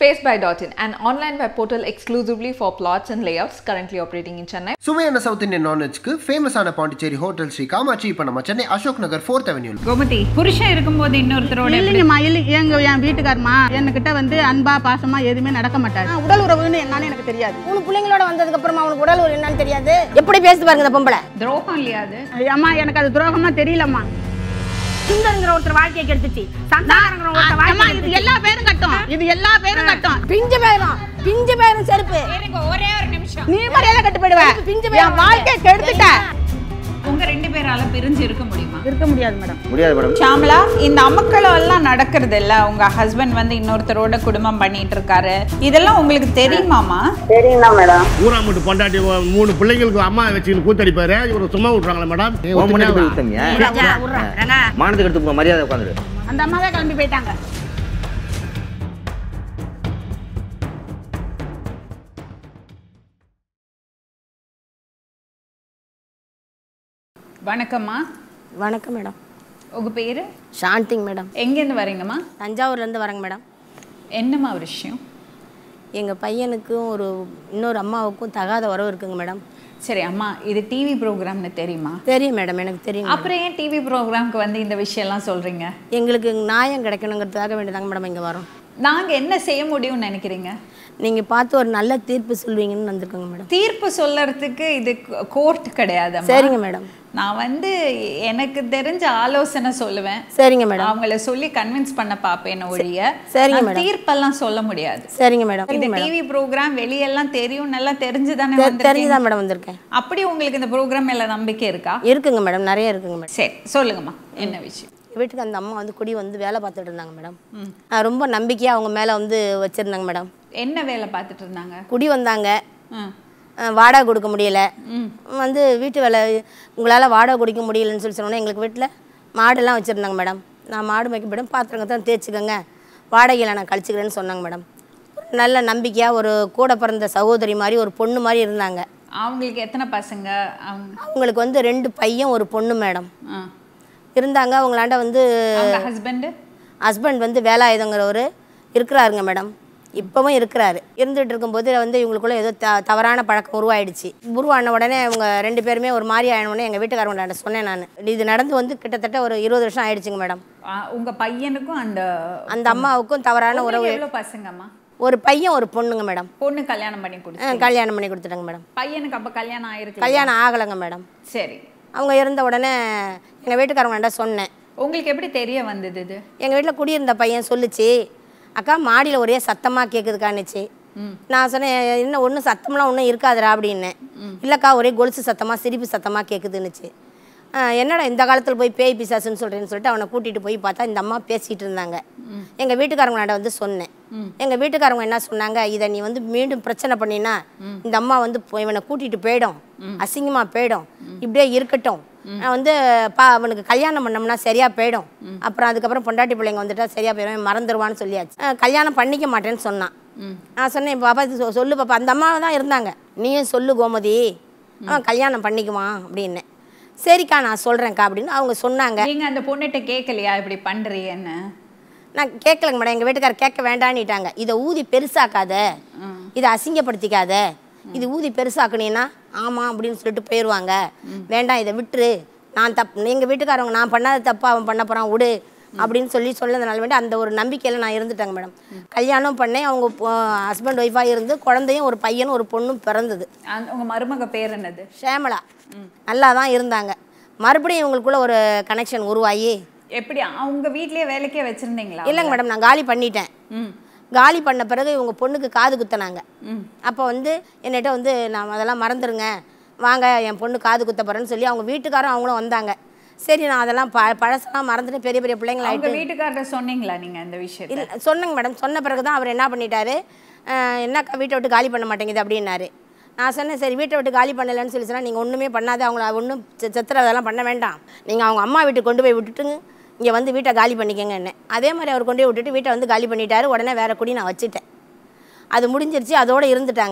Spacebuy.in, an online web portal exclusively for plots and layouts currently operating in Chennai. சுவையான south Indian நான்வெஜ்க்கு ஃபேமஸான Pondicherry hotel Sri Kamatchi இப்போ நம்ம Chennai Ashok Nagar fourth avenue Gomathi புருஷன் இருக்கும்போது இன்னொருத்தரோட எப்படி- இல்லைங்கம்மா இல்லை எங்க என் வீட்டுக்காரம்மா என்கிட்ட வந்து அன்பா பாசமா எதுவுமே நடக்க மாட்டாரு உடல் உறவுன்னு என்னன்னு எனக்கு தெரியாது மூணு பிள்ளைங்களோட வந்ததுக்கு அப்புறமா அவனுக்கு உடல் ஒரு என்னன்னு தெரியாது எப்படி பேசுது பாருங்க இந்த பொம்பளை துரோகம் இல்லையா அது அம்மா எனக்கு அது துரோகமா தெரியலம்மா சுந்தரங்கிற ஒருத்தர் வாழ்க்கையை கெடுத்துச்சு சந்தானங்கிற ஒருத்தர் அம்மா வாழ்க்கை இது எல்லா பேரும் கட்டும் இது எல்லா பேரும் கட்டும் பிஞ்சு பேரும் பிஞ்சு பேரும் செருப்பு இருங்க, ஒரே ஒரு நிமிஷம் நீ மரியாதை கட்டுப்படுவ பிஞ்சு என் பேரும் வாழ்க்கையை கெடுத்துட்ட உங்க ரெண்டு பேரால பிரிஞ்சு இருக்க முடியுமா இருக்க முடியாது மேடம் முடியாது மேடம் ஷாமலா இந்த அமக்களம் எல்லாம் நடக்கிறது இல்ல உங்க ஹஸ்பண்ட் வந்து இன்னொருத்தரோட குடும்பம் பண்ணிட்டு இருக்காரு இதெல்லாம் உங்களுக்கு தெரியுமாமா ஊராமட்டு பொண்டாட்டி ஒ- மூணு பிள்ளைங்களுக்கு அம்மா வச்சுக்கின்னு கூத்தடிப்பாரு இவரு சும்மா விட்றாங்களா மேடம் உன் முன்னாடி போய் ஊத்தமியா மானத்துக்கு எடுத்து உங்க மரியாதை உட்காந்துரு அந்த அம்மா தான் கிளம்பி போயிட்டாங்க வணக்கம்மா வணக்கம் மேடம் உங்க பேரு சாந்திங் மேடம் எங்கேருந்து வரீங்கம்மா தஞ்சாவூர்லேருந்து வரேங்க மேடம் என்னம்மா விஷயம் எங்கள் பையனுக்கும் ஒரு இன்னொரு அம்மாவுக்கும் தகாத உறவு இருக்குங்க மேடம் சரி அம்மா இது டிவி ப்ரோக்ராம்னு தெரியுமா தெரியும் மேடம் எனக்கு தெரியும் madam. அப்புறம் ஏன் டிவி ப்ரோக்ராம்க்கு வந்து இந்த விஷயம்லாம் சொல்றீங்க எங்களுக்கு நியாயம் கிடைக்கணுங்கிறதுக்காக வேண்டியதாங்க மேடம் இங்கே வரோம் நாங்க என்ன செய்ய முடியும்னு நினைக்கிறீங்க நீங்கள் பார்த்து ஒரு நல்ல தீர்ப்பு சொல்வீங்கன்னு வந்திருக்கோங்க மேடம் தீர்ப்பு சொல்லறதுக்கு இது கோர்ட் கிடையாது சரிங்க மேடம் நான் வந்து எனக்கு தெரிஞ்ச ஆலோசனை சொல்லுவேன் சரிங்க மேடம் அவங்கள சொல்லி கன்வின்ஸ் பண்ண பாப்பேன் ஒழிய சரிங்க நான் மேடம். தீர்ப்பெல்லாம் சொல்ல முடியாது சரிங்க மேடம் இது டிவி ப்ரோக்ராம் வெளியெல்லாம் தெரியும் நல்லா தெரிஞ்சுதானே தெ- வந்திருக்கீங்க தெரிஞ்சுதான் மேடம் வந்திருக்கேன் அப்படி உங்களுக்கு இந்த ப்ரோக்ராம் மேல நம்பிக்கை இருக்கா இருக்குங்க மேடம் நிறைய இருக்குங்க மேடம் சரி சொல்லுங்கம்மா என்ன விஷயம் வீட்டுக்கு அந்த அம்மா வந்து குடி வந்து வேலை பார்த்துட்டு இருந்தாங்க மேடம் நான் ரொம்ப நம்பிக்கையாக அவங்க மேலே வந்து வச்சுருந்தாங்க மேடம் என்ன வேலை பார்த்துட்டு இருந்தாங்க குடி வந்தாங்க ம். அஹ் வாடகை கொடுக்க முடியல வந்து வீட்டு வேலை உங்களால் வாடகை கொடுக்க முடியலன்னு சொல்லி சொன்னோன்னே எங்களுக்கு வீட்டில் மாடெல்லாம் வச்சுருந்தாங்க மேடம் நான் மாடு மேய்க்க போய்டும் பாத்திரங்க தான் தேய்ச்சிக்கோங்க வாடகையில் நான் கழிச்சுக்கிறேன்னு சொன்னாங்க மேடம் நல்ல நம்பிக்கையாக ஒரு கூட பிறந்த சகோதரி மாதிரி ஒரு பொண்ணு மாதிரி இருந்தாங்க அவங்களுக்கு எத்தனை பசங்க அவங்க அவங்களுக்கு வந்து ரெண்டு பையன் ஒரு பொண்ணு மேடம் ஆ. இருந்தாங்க அவங்களாண்ட வந்து அவங்க ஹஸ்பண்ட் ஹஸ்பண்ட் வந்து வேலாயுதங்கிறவர் இருக்கிறாருங்க மேடம் இப்போவும் இருக்கிறாரு இருந்துகிட்டு இருக்கும்போது வந்து இவங்களுக்குள்ள ஏதோ த தவறான பழக்கம் உருவாயிடுச்சு உருவான உடனே அவங்க ரெண்டு பேருமே ஒரு மாதிரி ஆன உடனே எங்கள் வீட்டுக்காரவங்க சொன்னேன் நான் இது நடந்து வந்து கிட்டத்தட்ட ஒரு இருபது வருஷம் ஆயிடுச்சுங்க மேடம் உங்க பையனுக்கும் அந்த அந்த அம்மாவுக்கும் தவறான உறவு உங்களுக்கு எவ்வளவு பசங்கம்மா ஒரு பையன் ஒரு பொண்ணுங்க மேடம் பொண்ணு கல்யாணம் பண்ணி கொடுத்து அஹ் கல்யாணம் பண்ணி கொடுத்துட்டாங்க மேடம் பையனுக்கு அப்ப கல்யாணம் ஆயிருக்கு கல்யாணம் ஆகலைங்க மேடம் சரி அவங்க இருந்த உடனே எங்கள் வீட்டுக்காரவங்கள்ட்ட சொன்னேன் உங்களுக்கு எப்படி தெரிய வந்தது இது எங்கள் வீட்டில் குடியிருந்த பையன் சொல்லுச்சு அக்கா மாடியில் ஒரே சத்தமாக கேட்குதுக்கான்னுச்சு நான் சொன்னேன் என்ன ஒன்றும் சத்தம்லாம் ஒன்றும் இருக்காதுடா அப்படின்னேன் இல்லைக்கா ஒரே கொலுசு சத்தமாக சிரிப்பு சத்தமாக கேட்குதுன்னுச்சு "ஆஹ், என்னடா இந்த காலத்தில் போய் பேய் பிசாசுன்னு சொல்கிறேன்னு சொல்லிட்டு அவனை கூட்டிகிட்டு போய் பார்த்தா இந்த அம்மா பேசிகிட்டு இருந்தாங்க எங்கள் வீட்டுக்காரங்களாண்ட வந்து சொன்னேன் எங்கள் வீட்டுக்காரங்க என்ன சொன்னாங்க இதை நீ வந்து மீண்டும் பிரச்சனை பண்ணினா இந்த அம்மா வந்து போ- இவனை கூட்டிகிட்டு போயிடும் அசிங்கமாக போயிடும் இப்படியே இருக்கட்டும் நான் வந்து பா அவனுக்கு கல்யாணம் பண்ணோம்னா சரியா போயிடும் அப்புறம் அதுக்கப்புறம் பொண்டாட்டி பிள்ளைங்க வந்துட்டா சரியா போயிடும் மறந்துடுவான்னு சொல்லியாச்சு அஹ் கல்யாணம் பண்ணிக்க மாட்டேன்னு சொன்னான் நான் சொன்னேன் பாப்பா இது சொ- சொல்லு பாப்பா அந்த அம்மா தான் இருந்தாங்க நீயும் சொல்லு கோமதி அவன் கல்யாணம் பண்ணிக்குவான் அப்படின்னேன் சரிக்கா நான் சொல்கிறேன்க்கா அப்படின்னு அவங்க சொன்னாங்க நீங்க அந்த பொண்ணுகிட்ட கேட்கலையா இப்படி பண்றியன்னு நான் கேட்கலங்க மேடம் எங்கள் வீட்டுக்காரர் கேட்க வேண்டான்னுட்டாங்க இதை ஊதி பெருசாக்காத இதை அசிங்கப்படுத்திக்காத இது ஊதி பெருசாக்குனீன்னா ஆமாம் அப்படின்னு சொல்லிட்டு போயிடுவாங்க வேண்டாம் இதை விட்டுரு நான் தப் எங்கள் வீட்டுக்காரவங்க நான் பண்ணாத தப்பா அவன் பண்ண போகிறான் விடு அப்படின்னு சொல்லி சொன்னதுனால வேண்டி அந்த ஒரு நம்பிக்கையில் நான் இருந்துட்டேங்க மேடம் கல்யாணம் பண்ணேன் அவங்க ஹஸ்பண்ட் ஒய்ஃபாக இருந்து குழந்தையும் ஒரு பையனும் ஒரு பொண்ணும் பிறந்தது அந்த- உங்க மருமக பேர் என்னது ஷேமலா நல்லா தான் இருந்தாங்க மறுபடியும் இவங்களுக்குள்ள ஒரு கனெக்ஷன் உருவாகி எப்படி அவங்க வீட்லயே வேலைக்கே வச்சிருந்தீங்களா இல்லைங்க மேடம் நான் காலி பண்ணிட்டேன் ம் காலி பண்ண பிறகு இவங்க பொண்ணுக்கு காது குத்தினாங்க அப்போ வந்து என்னிட்ட வந்து நான் அதெல்லாம் மறந்துடுங்க வாங்க என் பொண்ணு காது குத்த போகிறேன்னு சொல்லி அவங்க வீட்டுக்காரும் அவங்களும் வந்தாங்க சரி நான் அதெல்லாம் ப பழசெல்லாம் மறந்துட்டு பெரிய பெரிய அவங்க பிள்ளைங்களாயிட்டு வீட்டுக்காரர்ட்ட சொன்னீங்களா நீங்க இந்த விஷயத்த இல்லை சொன்னேங்க மேடம் சொன்ன பிறகு தான் அவர் என்ன பண்ணிட்டாரு அஹ், என்னக்கா வீட்டை விட்டு காலி பண்ண மாட்டேங்குது அப்படின்னாரு நான் சொன்னேன் சரி வீட்டை விட்டு காலி பண்ணலைன்னு சொல்லி சொன்னால் நீங்கள் ஒன்றுமே பண்ணாத அவங்கள ஒன்றும் செத்துற அதெல்லாம் பண்ண வேண்டாம் நீங்கள் அவங்க அம்மா வீட்டுக்கு கொண்டு போய் விட்டுட்டுங்க இங்கே வந்து வீட்டை காலி பண்ணிக்கங்க என்ன அதே மாதிரி அவர் கொண்டு போய் விட்டுட்டு வீட்டை வந்து காலி பண்ணிட்டாரு உடனே வேற குடி நான் வச்சுட்டேன் அது முடிஞ்சிருச்சு அதோடு இருந்துட்டாங்க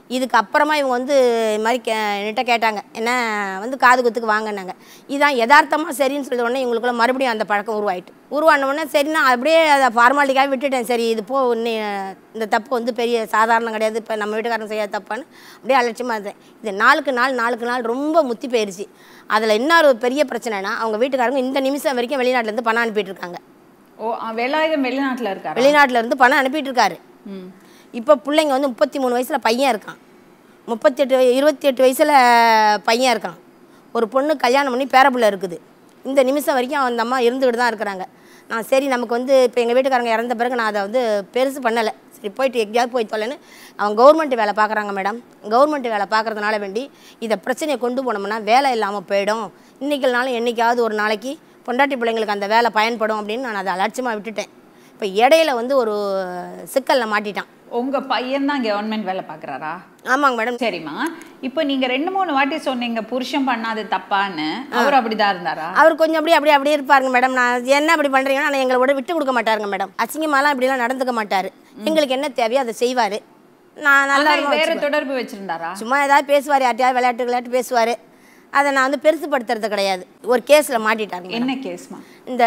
இதுக்கு அப்புறமா இவங்க வந்து இது மாதிரி கே என்கிட்ட கேட்டாங்க என்ன வந்து காது குத்துக்கு வாங்கினாங்க இதான் யதார்த்தமாக சரின்னு சொல்லிட்ட உடனே இவங்களுக்குள்ள மறுபடியும் அந்த பழக்கம் உருவாயிட்டு உருவான உடனே சரி நான் அப்படியே அதை ஃபார்மாலிட்டிக்காக விட்டுட்டேன் சரி இது போ இன்னி இந்த தப்பு வந்து பெரிய சாதாரணம் கிடையாது இப்போ நம்ம வீட்டுக்காரங்க செய்யாத தப்பான்னு அப்படியே அலட்சியமாக இருந்தேன் இது நாளுக்கு நாள் நாளுக்கு நாள் ரொம்ப முத்தி போயிடுச்சு அதில் இன்னொரு பெரிய பிரச்சனைனா அவங்க வீட்டுக்காரங்க இந்த நிமிஷம் வரைக்கும் வெளிநாட்டிலேருந்து பணம் அனுப்பிட்டு இருக்காங்க ஓ அ, வேலாயுதம் வெளிநாட்டுல இருக்காரு வெளிநாட்டுல இருந்து பணம் அனுப்பிட்டு இருக்காரு ம் இப்போ பிள்ளைங்க வந்து முப்பத்தி மூணு வயசில் பையன் இருக்கான் முப்பத்தெட்டு இருபத்தி எட்டு வயசில் பையன் இருக்கான் ஒரு பொண்ணு கல்யாணம் பண்ணி பேரப்புள்ள இருக்குது இந்த நிமிஷம் வரைக்கும் அந்த அம்மா இருந்துக்கிட்டு தான் இருக்கிறாங்க நான் சரி நமக்கு வந்து இப்போ எங்கள் வீட்டுக்காரங்க இறந்த பிறகு நான் அதை வந்து பெருசு பண்ணலை சரி போயிட்டு எங்கேயாவது போய் தொலைன்னு அவங்க கவர்மெண்ட் வேலை பார்க்குறாங்க மேடம் கவர்மெண்ட் வேலை பார்க்குறதுனால வேண்டி இதை பிரச்சனையை கொண்டு போனோம்னா வேலை இல்லாமல் போயிடும் இன்றைக்கினாலும் என்றைக்காவது ஒரு நாளைக்கு பொண்டாட்டி பிள்ளைங்களுக்கு அந்த வேலை பயன்படும் அப்படின்னு நான் அதை அலட்சியமாக விட்டுட்டேன் இப்போ இடையில வந்து ஒரு சிக்கலில் மாட்டிட்டான் உங்க பையன் தான் கவர்மெண்ட் வேலை பார்க்கறாரா ஆமாங்க மேடம் சரிம்மா இப்போ நீங்க ரெண்டு மூணு வாட்டி சொன்னீங்க புருஷன் பண்ணாது தப்பான்னு அவர் அப்படிதான் இருந்தாரா அவர் கொஞ்சம் அப்படியே அப்படியே அப்படியே இருப்பாருங்க மேடம் நான் என்ன அப்படி பண்ணுறீங்கன்னா ஆனால் எங்களை விட விட்டு கொடுக்க மாட்டாருங்க மேடம் அசிங்கமாலாம் இப்படிலாம் நடந்துக்க மாட்டார் எங்களுக்கு என்ன தேவையோ அதை செய்வார் நான் நல்லா ஆனா வேற தொடர்பு வச்சிருந்தாரா சும்மா ஏதாவது பேசுவார் யார்ட்டையாவது விளையாட்டு விளையாட்டு பேசுவார் அதை நான் வந்து பெருசுப்படுத்துறது கிடையாது ஒரு கேஸில் மாட்டிட்டாருங்க madam. என்ன கேஸ்மா இந்த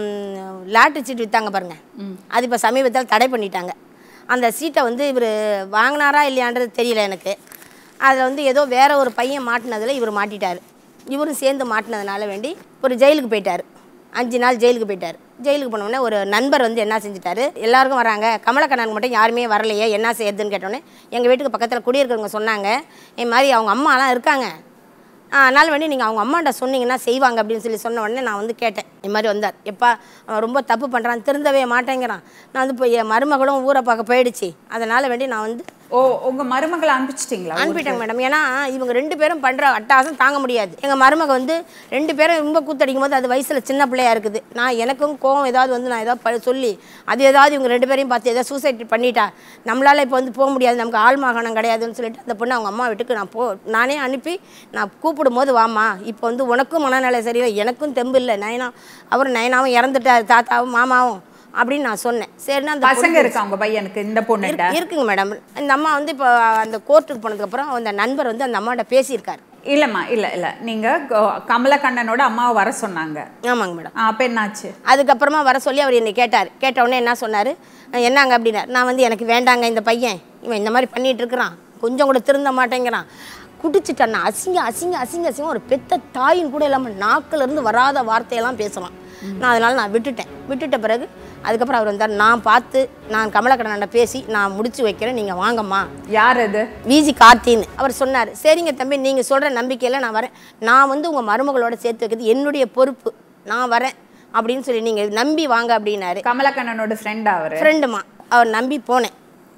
லாட்ரி சீட் விற்றாங்க பாருங்க அது இப்போ சமீபத்தில் தடை பண்ணிட்டாங்க அந்த சீட்டை வந்து இவர் வாங்கினாரா இல்லையான்றது தெரியல எனக்கு அதில் வந்து ஏதோ வேற ஒரு பையன் மாட்டினதில் இவர் மாட்டிட்டார் இவரும் சேர்ந்து மாட்டினதுனால வேண்டி ஒரு ஜெயிலுக்கு போயிட்டார் அஞ்சு நாள் ஜெயிலுக்கு போயிட்டார் ஜெயிலுக்கு போன உடனே ஒரு நண்பர் வந்து என்ன செஞ்சுட்டாரு எல்லாருக்கும் வராங்க கமலக்கண்ணனுக்கு மட்டும் யாருமே வரலையே என்ன செய்யறதுன்னு கேட்டோன்னே எங்கள் வீட்டுக்கு பக்கத்தில் குடியிருக்கிறவங்க சொன்னாங்க இந்த மாதிரி அவங்க அம்மாலாம் இருக்காங்க ஆ, அதனால வேண்டி நீங்கள் அவங்க அம்மாட்ட சொன்னீங்கன்னா செய்வாங்க அப்படின்னு சொல்லி சொன்ன உடனே நான் வந்து கேட்டேன் இந்த மாதிரி வந்தார் எப்பா அவன் ரொம்ப தப்பு பண்ணுறான் திருந்தவே மாட்டேங்கிறான் நான் வந்து இப்போ என் மருமகளும் ஊரை பார்க்க போயிடுச்சு அதனால் வேண்டி நான் வந்து ஓ உங்க மருமகளை அனுப்பிச்சிட்டீங்களா அனுப்பிட்டேங்க மேடம் ஏன்னா இவங்க ரெண்டு பேரும் பண்ணுற அட்டகாசம் தாங்க முடியாது எங்கள் மருமக வந்து ரெண்டு பேரும் ரொம்ப கூத்தடிக்கும் போது அது வயசில் சின்ன பிள்ளையா இருக்குது நான் எனக்கும் கோவம் ஏதாவது வந்து நான் ஏதாவது ப- சொல்லி அது ஏதாவது இவங்க ரெண்டு பேரையும் பார்த்து ஏதாவது சூசைட் பண்ணிட்டா நம்மளால் இப்போ வந்து போக முடியாது நமக்கு ஆள் மாகாணம் கிடையாதுன்னு சொல்லிட்டு அந்த பொண்ணு அவங்க அம்மா வீட்டுக்கு நான் போ நானே அனுப்பி நான் கூப்பிடும் போது வாமா இப்போ வந்து உனக்கும் மனநிலை சரியில்லை எனக்கும் தெம்பு இல்லை நயனா அவர் நயனாவும் இறந்துட்டார் தாத்தாவும் மாமாவும் அப்படின்னு நான் சொன்னேன் சரின்னா அந்த பசங்க பொண்ணு- இருக்கா உங்க பையனுக்கு இந்த பொண்ணுகிட்ட இருக்கு- இருக்குங்க மேடம் இந்த அம்மா வந்து இப்போ அந்த கோர்ட்டுக்கு போனதுக்கப்புறம் அந்த நண்பர் வந்து அந்த அம்மாட்ட பேசியிருக்காரு இல்லம்மா இல்ல இல்ல நீங்க க- கமலக்கண்ணனோட அம்மாவை வர சொன்னாங்க ஆமாங்க மேடம் ஆ, அப்ப என்னாச்சு அதுக்கப்புறமா வர சொல்லி அவர் என்னை கேட்டார் கேட்ட உடனே என்ன சொன்னார் என்னங்க அப்படின்னார் நான் வந்து எனக்கு வேண்டாங்க இந்த பையன் இவன் இந்த மாதிரி பண்ணிட்டு இருக்கிறான் கொஞ்சம் கூட திருந்த மாட்டேங்கிறான் குடிச்சிட்டான் அசிங்க அசிங்க அசிங்க அசிங்கம் ஒரு பெத்த தாயின் கூட இல்லாமல் நாக்குல இருந்து வராத வார்த்தையெல்லாம் பேசலாம் நான் அதனால நான் விட்டுட்டேன் விட்டுட்ட பிறகு அதுக்கப்புறம் அவர் வந்தார் நான் பார்த்து நான் கமலக்கண்ணனை பேசி நான் முடிச்சு வைக்கிறேன் நீங்கள் வாங்கம்மா யார் அது விஜி கார்த்தின்னு அவர் சொன்னார் சரிங்க தம்பி நீங்கள் சொல்கிற நம்பிக்கையில் நான் வரேன் நான் வந்து உங்கள் மருமகளோட சேர்த்து வைக்கிறது என்னுடைய பொறுப்பு நான் வரேன் அப்படின்னு சொல்லி நீங்கள் நம்பி வாங்க அப்படின்னாரு கமலக்கண்ணனோட ஃப்ரெண்டா அவரு ஃப்ரெண்டுமா அவர் நம்பி போனேன்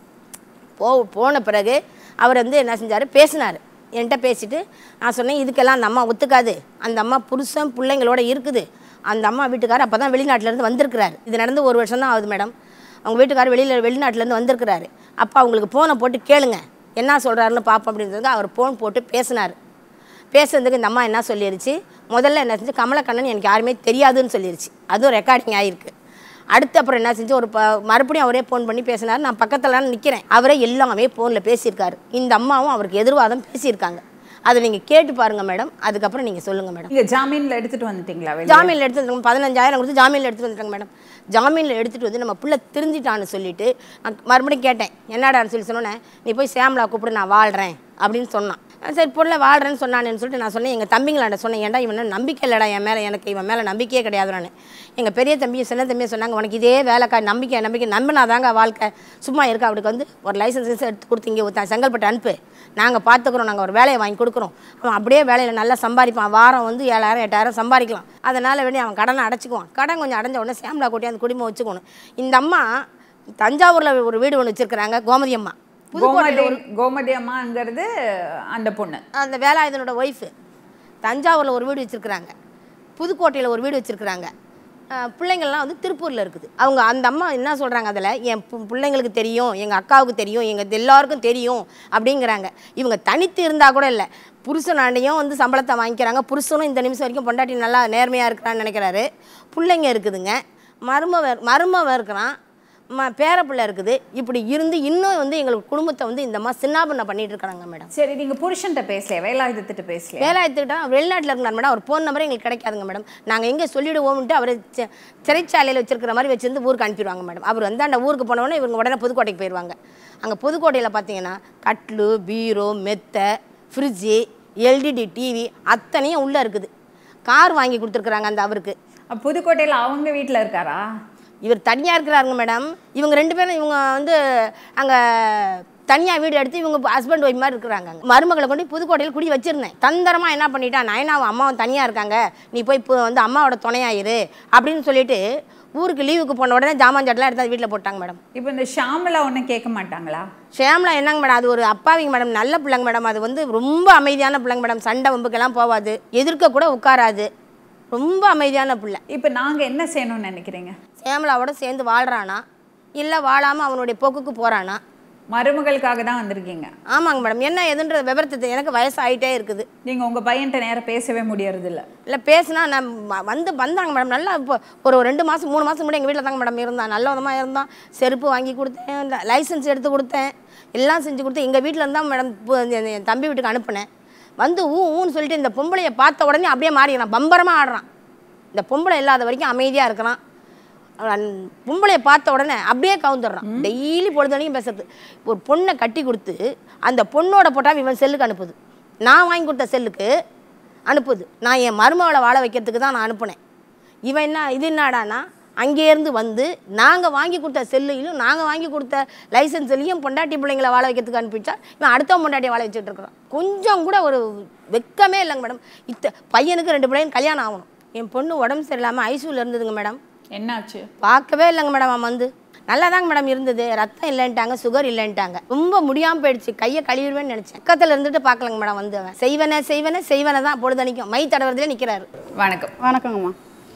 போ போன பிறகு அவர் வந்து என்ன செஞ்சார் பேசினார் என்கிட்ட பேசிட்டு நான் சொன்னேன் இதுக்கெல்லாம் அந்த அம்மா ஒத்துக்காது அந்த அம்மா புருஷன் பிள்ளைங்களோட இருக்குது அந்த அம்மா வீட்டுக்காரர் அப்போ தான் வெளிநாட்டிலேருந்து வந்திருக்கிறாரு இது நடந்து ஒரு வருஷம் தான் ஆகுது மேடம் அவங்க வீட்டுக்காரர் வெளியில் வெளிநாட்டிலேருந்து வந்திருக்கிறாரு அப்போ அவங்களுக்கு ஃபோனை போட்டு கேளுங்க என்ன சொல்கிறாருன்னு பார்ப்போம் அப்படின்றதுக்கு அவர் ஃபோன் போட்டு பேசினார் பேசுறதுக்கு இந்த அம்மா என்ன சொல்லிருச்சு முதல்ல என்ன செஞ்சு கமலக்கண்ணன் எனக்கு யாருமே தெரியாதுன்னு சொல்லிருச்சு அதுவும் ரெக்கார்டிங் ஆகிருக்கு அடுத்து அப்புறம் என்ன செஞ்சு ஒரு ப மறுபடியும் அவரே ஃபோன் பண்ணி பேசினார் நான் பக்கத்தில் நிற்கிறேன் அவரே எல்லாமே ஃபோனில் பேசியிருக்காரு இந்த அம்மாவும் அவருக்கு எதிர்வாதம் பேசியிருக்காங்க அதை நீங்கள் கேட்டு பாருங்க மேடம் அதுக்கப்புறம் நீங்கள் சொல்லுங்கள் மேடம் நீங்க ஜாமீன்ல எடுத்துட்டு வந்துட்டீங்களா வெளிய? ஜாமீனில் எடுத்து வந்துருங்க பதினஞ்சாயிரம் கொடுத்து ஜாமீனில் எடுத்துட்டு வந்துட்டாங்க மேடம் ஜாமீனில் எடுத்துகிட்டு வந்து நம்ம பிள்ளை திருந்திட்டான்னு சொல்லிட்டு நான் மறுபடியும் கேட்டேன் என்னடான்னு சொல்லி சொன்னோன்னே நீ போய் சேமலா கூப்பிடு நான் வாழ்கிறேன் அப்படின்னு சொன்னான் நான் சரி பொருளை வாழ்கிறேன்னு சொன்னானேன்னு சொல்லிட்டு நான் சொன்னேன் எங்கள் தம்பிங்களாண்ட சொன்னேன் ஏன்டா இவன் நம்பிக்கை இல்லைடா என் மேலே எனக்கு இவன் மேலே நம்பிக்கையே கிடையாது நான் எங்கள் பெரிய தம்பியும் சின்ன தம்பியும் சொன்னாங்க உனக்கு இதே வேலைக்கா நம்பிக்கை நம்பிக்கை நம்பினாதாங்க வாழ்க்கை சும்மா இருக்க அவனுக்கு வந்து ஒரு லைசன்ஸ் எடுத்து கொடுத்து இங்கே ஒருத்தன் செங்கல்பட்டு அனுப்பு நாங்கள் பார்த்துக்குறோம் நாங்கள் ஒரு வேலையை வாங்கி கொடுக்குறோம் அவன் அப்படியே வேலையில் நல்லா சம்பாதிப்பான் வாரம் வந்து ஏழாயிரம் எட்டாயிரம் சம்பாதிக்கலாம் அதனால் வேண்டி அவன் கடனை அடைச்சிக்குவான் கடன் கொஞ்சம் அடைஞ்ச உடனே சேம்லா கூட்டி அந்த குடும்பம் வச்சுக்கணும் இந்த அம்மா தஞ்சாவூரில் ஒரு வீடு ஒன்று வச்சுருக்கிறாங்க கோமதி அம்மா புதுக்கோட்டையில் கோமதி கோமதி அம்மாங்கிறது அந்த பொண்ணு அந்த வேலாயுதனோட ஒய்ஃபு தஞ்சாவூரில் ஒரு வீடு வச்சுருக்குறாங்க புதுக்கோட்டையில் ஒரு வீடு வச்சுருக்குறாங்க பிள்ளைங்கள்லாம் வந்து திருப்பூரில் இருக்குது அவங்க அந்த அம்மா என்ன சொல்கிறாங்க அதில் என் பு- பிள்ளைங்களுக்கு தெரியும் எங்கள் அக்காவுக்கு தெரியும் எங்கள் எல்லாருக்கும் தெரியும் அப்படிங்கிறாங்க இவங்க தனித்து இருந்தால் கூட இல்லை புருஷனாண்டையும் வந்து சம்பளத்தை வாங்கிக்கிறாங்க புருஷனும் இந்த நிமிஷம் வரைக்கும் பொண்டாட்டி நல்லா நேர்மையாக இருக்கிறான்னு நினைக்கிறாரு பிள்ளைங்க இருக்குதுங்க மருமவ மருமவ இருக்கிறான் ம பேரப்பிள்ளை இருக்குது இப்படி இருந்து இன்னும் வந்து எங்களுக்கு குடும்பத்தை வந்து இந்த மாதிரி சின்னாபண்ண பண்ணிட்டு இருக்காங்க மேடம் சரி நீங்க புருஷன்கிட்ட பேசலையா வேலாயுதத்திட்ட பேசலையா வேலாயத்துக்கிட்ட வெளிநாட்டில் இருக்கிறார் மேடம் அவர் ஃபோன் நம்பர் எங்களுக்கு கிடைக்காதுங்க மேடம் நாங்கள் எங்கே சொல்லிடுவோம்ட்டு அவர் செ- சிறைச்சாலையில் வச்சிருக்கிற மாதிரி வச்சிருந்து ஊருக்கு அனுப்பிடுவாங்க மேடம் அவர் வந்து அந்த ஊருக்கு போனவொடனே இவங்க உடனே புதுக்கோட்டைக்கு போயிடுவாங்க அங்கே புதுக்கோட்டையில் பார்த்தீங்கன்னா கட்லு பீரோ மெத்தை ஃப்ரிட்ஜு எல்டிடி டிவி அத்தனையும் உள்ளே இருக்குது கார் வாங்கி கொடுத்துருக்குறாங்க அந்த அவருக்கு அப்ப புதுக்கோட்டையில அவங்க வீட்ல இருக்காரா இவர் தனியாக இருக்கிறாருங்க மேடம் இவங்க ரெண்டு பேரும் இவங்க வந்து அங்கே தனியாக வீடு எடுத்து இவங்க ஹஸ்பண்ட் ஒய்ஃப் மாதிரி இருக்கிறாங்க அங்க. மருமகளை கொண்டு புதுக்கோட்டையில் குடி வச்சிருந்தேன் தந்திரமா என்ன பண்ணிட்டான் நயனாவும் அம்மாவும் தனியாக இருக்காங்க நீ போய் இப்போ வந்து அம்மாவோட துணையாயிரு அப்படின்னு சொல்லிட்டு ஊருக்கு லீவுக்கு போன உடனே ஜாமான் ஜாட்டெலாம் எடுத்து வீட்டில் போட்டாங்க மேடம் இப்போ இந்த ஷாமலா ஒன்றும் கேட்க மாட்டாங்களா ஷேம்லா என்னங்க மேடம் அது ஒரு அப்பாவிங்க மேடம் நல்ல பிள்ளைங்க மேடம் அது வந்து ரொம்ப அமைதியான பிள்ளைங்க மேடம் சண்டை வம்புக்கெல்லாம் போகாது எதிர்க்க கூட உட்காராது ரொம்ப அமைதியான பிள்ளை இப்போ நாங்க என்ன செய்யணும்னு நினைக்கிறீங்க சேமலாவோட சேர்ந்து வாழ்றானா இல்லை வாழாமல் அவனுடைய போக்குக்கு போகிறானா மருமகளுக்காக தான் வந்திருக்கீங்க ஆமாங்க மேடம் என்ன எதுன்ற விவரத்தை எனக்கு வயசாயிட்டே இருக்குது நீங்க உங்க பையன்கிட்ட நேரம் பேசவே முடியறது இல்ல இல்லை பேசுனா நான் வ- வந்து வந்தாங்க மேடம் நல்லா இப்போ ஒரு ரெண்டு மாதம் மூணு மாதம் முன்னாடி எங்கள் வீட்டில் தாங்க மேடம் இருந்தான் நல்ல விதமாக இருந்தான் செருப்பு வாங்கி கொடுத்தேன் லைசன்ஸ் எடுத்து கொடுத்தேன் எல்லாம் செஞ்சு கொடுத்தேன் எங்கள் வீட்டில் இருந்தால் மேடம் இப்போ என் என் தம்பி வீட்டுக்கு அனுப்புனேன் வந்து ஊ ஊன்னு சொல்லிட்டு இந்த பொம்பளையை பார்த்த உடனே அப்படியே மாறிக்கிறான் பம்பரமாக ஆடுறான் இந்த பொம்பளை இல்லாத வரைக்கும் அமைதியாக இருக்கிறான் அவன் பொம்பளையை பார்த்த உடனே அப்படியே கவுந்துடுறான் டெய்லி பொழுதனையும் பேசுறது ஒரு பொண்ணை கட்டி கொடுத்து அந்த பொண்ணோட போட்டால் இவன் செல்லுக்கு அனுப்புது நான் வாங்கி கொடுத்த செல்லுக்கு அனுப்புது நான் என் மருமகளை வாழ வைக்கிறதுக்கு தான் நான் அனுப்புனேன் இவன் என்ன இது என்னடானா அங்கேருந்து வந்து நாங்கள் வாங்கி கொடுத்த செல்லையும் நாங்கள் வாங்கி கொடுத்த லைசன்ஸ்லையும் பொண்டாட்டி பிள்ளைங்களை வாழ வைக்கிறதுக்கு அனுப்பிச்சா இவன் அடுத்த பொண்டாட்டியை வாழ வச்சுட்டு இருக்கிறான் கொஞ்சம் கூட ஒரு வெக்கமே இல்லைங்க மேடம் இத்த பையனுக்கு ரெண்டு பிள்ளைங்க கல்யாணம் ஆகணும் என் பொண்ணு உடம்பு சரியில்லாமல் ஐசியூவில் இருந்ததுங்க மேடம் என்னாச்சு பார்க்கவே இல்லைங்க மேடம் அவன் வந்து நல்லா தாங்க மேடம் இருந்தது ரத்தம் இல்லைன்ட்டாங்க சுகர் இல்லைன்ட்டாங்க ரொம்ப முடியாமல் போயிடுச்சு கையை கழுவிடுவேன்னு நினச்சேன் பக்கத்தில் இருந்துட்டு பார்க்கலங்க மேடம் வந்து அவன் செய்வனே செய்வனே செய்வனை தான் பொழுதனிக்கும் மை தடவுறதுல நிற்கிறாரு வணக்கம் வணக்கங்கம்மா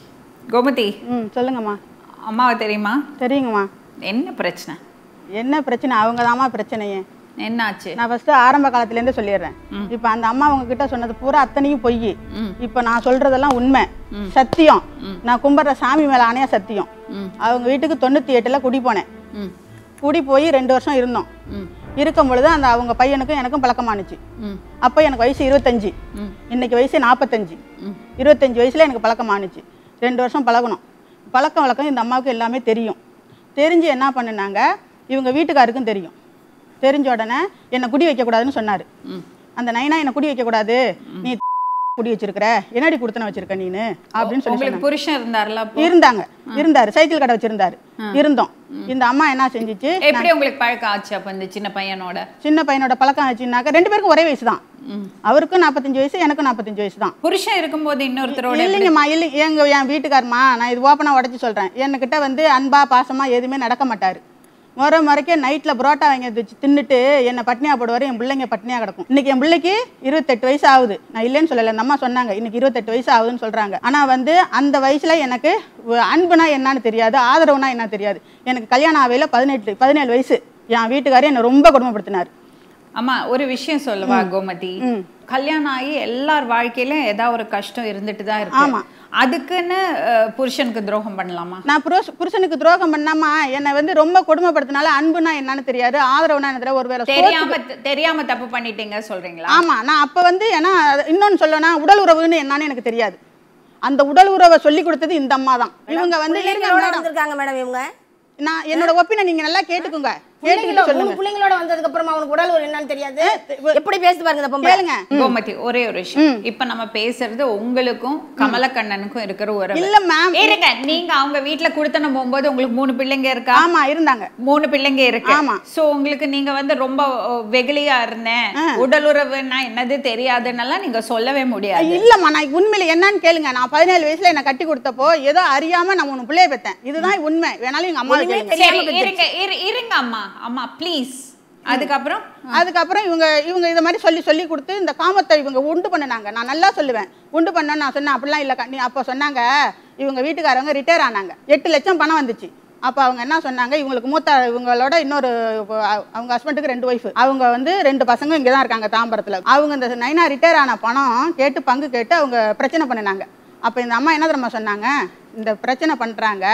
கோமதி ம் சொல்லுங்கம்மா அம்மாவை தெரியுமா தெரியுங்கம்மா என்ன பிரச்சனை என்ன பிரச்சனை அவங்க தாம்மா பிரச்சனையே என்னாச்சு நான் ஃபர்ஸ்ட் ஆரம்ப காலத்துலேருந்து சொல்லிடுறேன் இப்போ அந்த அம்மா அவங்க கிட்ட சொன்னது பூரா அத்தனையும் பொய் இப்போ நான் சொல்றதெல்லாம் உண்மை சத்தியம் நான் கும்பிட்ற சாமி மேல ஆணையா சத்தியம் அவங்க வீட்டுக்கு தொண்ணூற்றி எட்டில் குடி போனேன் ம் குடி போய் ரெண்டு வருஷம் இருந்தோம் இருக்கும் பொழுது அந்த அவங்க பையனுக்கும் எனக்கும் பழக்கமானுச்சு அப்போ எனக்கு வயசு இருபத்தஞ்சு இன்னைக்கு வயசு நாற்பத்தஞ்சு இருபத்தஞ்சு வயசுல எனக்கு பழக்கமானுச்சு ரெண்டு வருஷம் பழகணும் பழக்கம் வழக்கம் இந்த அம்மாவுக்கு எல்லாமே தெரியும் தெரிஞ்சு என்ன பண்ணுனாங்க இவங்க வீட்டுக்காருக்கும் தெரியும் தெரிஞ்ச உடனே என்னை குடி வைக்கக்கூடாதுன்னு சொன்னார் அந்த நைனா என்னை குடி வைக்கக்கூடாது நீ குடி வச்சிருக்கிற என்னடி கொடுத்தன வச்சிருக்க நீனு அப்படின்னு சொல்லி உங்களுக்கு சொன்னாங்க. புருஷன் இருந்தார்ல அப்போ? இருந்தாங்க இருந்தாரு சைக்கிள் கடை வச்சிருந்தாரு இருந்தோம் இந்த அம்மா என்ன செஞ்சுச்சு எப்படி உங்களுக்கு பழக்கம் ஆச்சு அப்ப இந்த சின்ன பையனோட சின்ன பையனோட பழக்கம் ஆச்சுன்னாக்க ரெண்டு பேருக்கும் ஒரே வயசு தான் அவருக்கும் நாற்பத்தஞ்சு வயசு எனக்கும் நாற்பத்தஞ்சு வயசு தான் புருஷன் இருக்கும்போது இன்னொருத்தரோட எப்படி- இல்லைங்கம்மா இல்லை எங்க என் வீட்டுக்காரம்மா நான் இது ஓப்பனாக உடச்சி சொல்கிறேன் என்கிட்ட வந்து அன்பா பாசமா எதுவுமே நடக்க மாட்டார் முறை முறைக்கே நைட்டில் புரோட்டா வாங்கி வச்சு தின்னுட்டு என்னை பட்னியா போடுவார் என் பிள்ளைங்க பட்னியா கிடக்கும் இன்னைக்கு என் பிள்ளைக்கு இருபத்தெட்டு வயசு ஆகுது நான் இல்லைன்னு சொல்லலை இந்த அம்மா சொன்னாங்க இன்னைக்கு இருபத்தெட்டு வயசு ஆகுதுன்னு சொல்கிறாங்க ஆனால் வந்து அந்த வயசுல எனக்கு வ- அன்புனா என்னன்னு தெரியாது ஆதரவுனா என்ன தெரியாது எனக்கு கல்யாணம் ஆவையில் பதினெட்டு பதினேழு வயசு என் வீட்டுக்காரர் என்னை ரொம்ப கொடுமைப்படுத்தினார் அம்மா ஒரு விஷயம் சொல்லவா கோமதி கல்யாணம் ஆகி எல்லார் வாழ்க்கையிலும் ஏதாவது ஒரு கஷ்டம் இருந்துட்டு தான் இருக்கு ஆமா. அதுக்குன்னு அஹ், புருஷனுக்கு துரோகம் பண்ணலாமா நான் புருஷ புருஷனுக்கு துரோகம் பண்ணாமா என்னை வந்து ரொம்ப கொடுமைப்படுத்தினால அன்புனா என்னன்னு தெரியாது ஆதரவுனா என்ன தெரியாது ஒரு வேளை தெரியாம தெரியாம தப்பு பண்ணிட்டீங்க சொல்றீங்களா ஆமா நான் அப்ப வந்து ஏன்னா அது இன்னொன்னு சொல்லனா உடல் உறவுன்னு என்னன்னு எனக்கு தெரியாது அந்த உடல் உறவை சொல்லி கொடுத்தது இந்த அம்மா தான் இவங்க வந்து இருங்க பிள்ளைங்களோட madam. வந்திருக்காங்க மேடம் இவங்க நான் என்னோட ஒப்பீனியன் நீங்க நல்லா கேட்டுக்குங்க பிள்ளைங்களோட கேட்டுக்கிட்டு மூணு சொல்லுங்க பிள்ளைங்களோட வந்ததுக்கு அப்புறமா அவனுக்கு உடல் ஒரு என்னன்னு தெரியாது எப்படி பேசுது பாருங்க இந்த பொம்பளை கேளுங்க கோமதி ஒரே ஒரு விஷயம் இப்ப நம்ம பேசுறது உங்களுக்கும் கமலக்கண்ணனுக்கும் இருக்கிற உறவு இல்ல மேம் இருங்க நீங்க அவங்க வீட்ல குடுத்தன போகும்போது உங்களுக்கு மூணு பிள்ளைங்க இருக்கா ஆமா இருந்தாங்க மூணு பிள்ளைங்க இருக்கு ஆமா. சோ உங்களுக்கு நீங்க வந்து ரொம்ப அஹ், வெகுளியா இருந்தேன் உடலுறவுன்னா என்னது தெரியாதுன்னெல்லாம் நீங்க சொல்லவே முடியாது இல்லம்மா நான் உண்மையில என்னன்னு கேளுங்க நான் பதினேழு வயசுல என்ன கட்டி கொடுத்தப்போ ஏதோ அறியாம நான் உன் பிள்ளைய பெத்தேன் இதுதான் உண்மை வேணாலும் எங்க அம்மா ஒண்ணுமே கேளுங்க சரி இருங்க இரு- இருங்க அம்மா அம்மா ப்ளீஸ் அதுக்கப்புறம் அதுக்கப்புறம் இவங்க இவங்க இதை மாதிரி சொல்லி சொல்லி கொடுத்து இந்த காமத்தை இவங்க உண்டு பண்ணினாங்க நான் நல்லா சொல்லுவேன் உண்டு பண்ணேன்னு நான் சொன்னேன் அப்படிலாம் இல்லை நீ அப்போ சொன்னாங்க இவங்க வீட்டுக்காரவங்க ரிட்டையர் ஆனாங்க எட்டு லட்சம் பணம் வந்துச்சு அப்போ அவங்க என்ன சொன்னாங்க இவங்களுக்கு மூத்த இவங்களோட இன்னொரு அஹ், அவங்க ஹஸ்பண்டுக்கு ரெண்டு ஒய்ஃப் அவங்க வந்து ரெண்டு பசங்க இங்கே தான் இருக்காங்க தாம்பரத்தில் அவங்க இந்த நைனா ரிட்டையர் ஆன பணம் கேட்டு பங்கு கேட்டு அவங்க பிரச்சனை பண்ணினாங்க அப்போ இந்த அம்மா என்ன தெரியுமா சொன்னாங்க இந்த பிரச்சனை பண்ணுறாங்க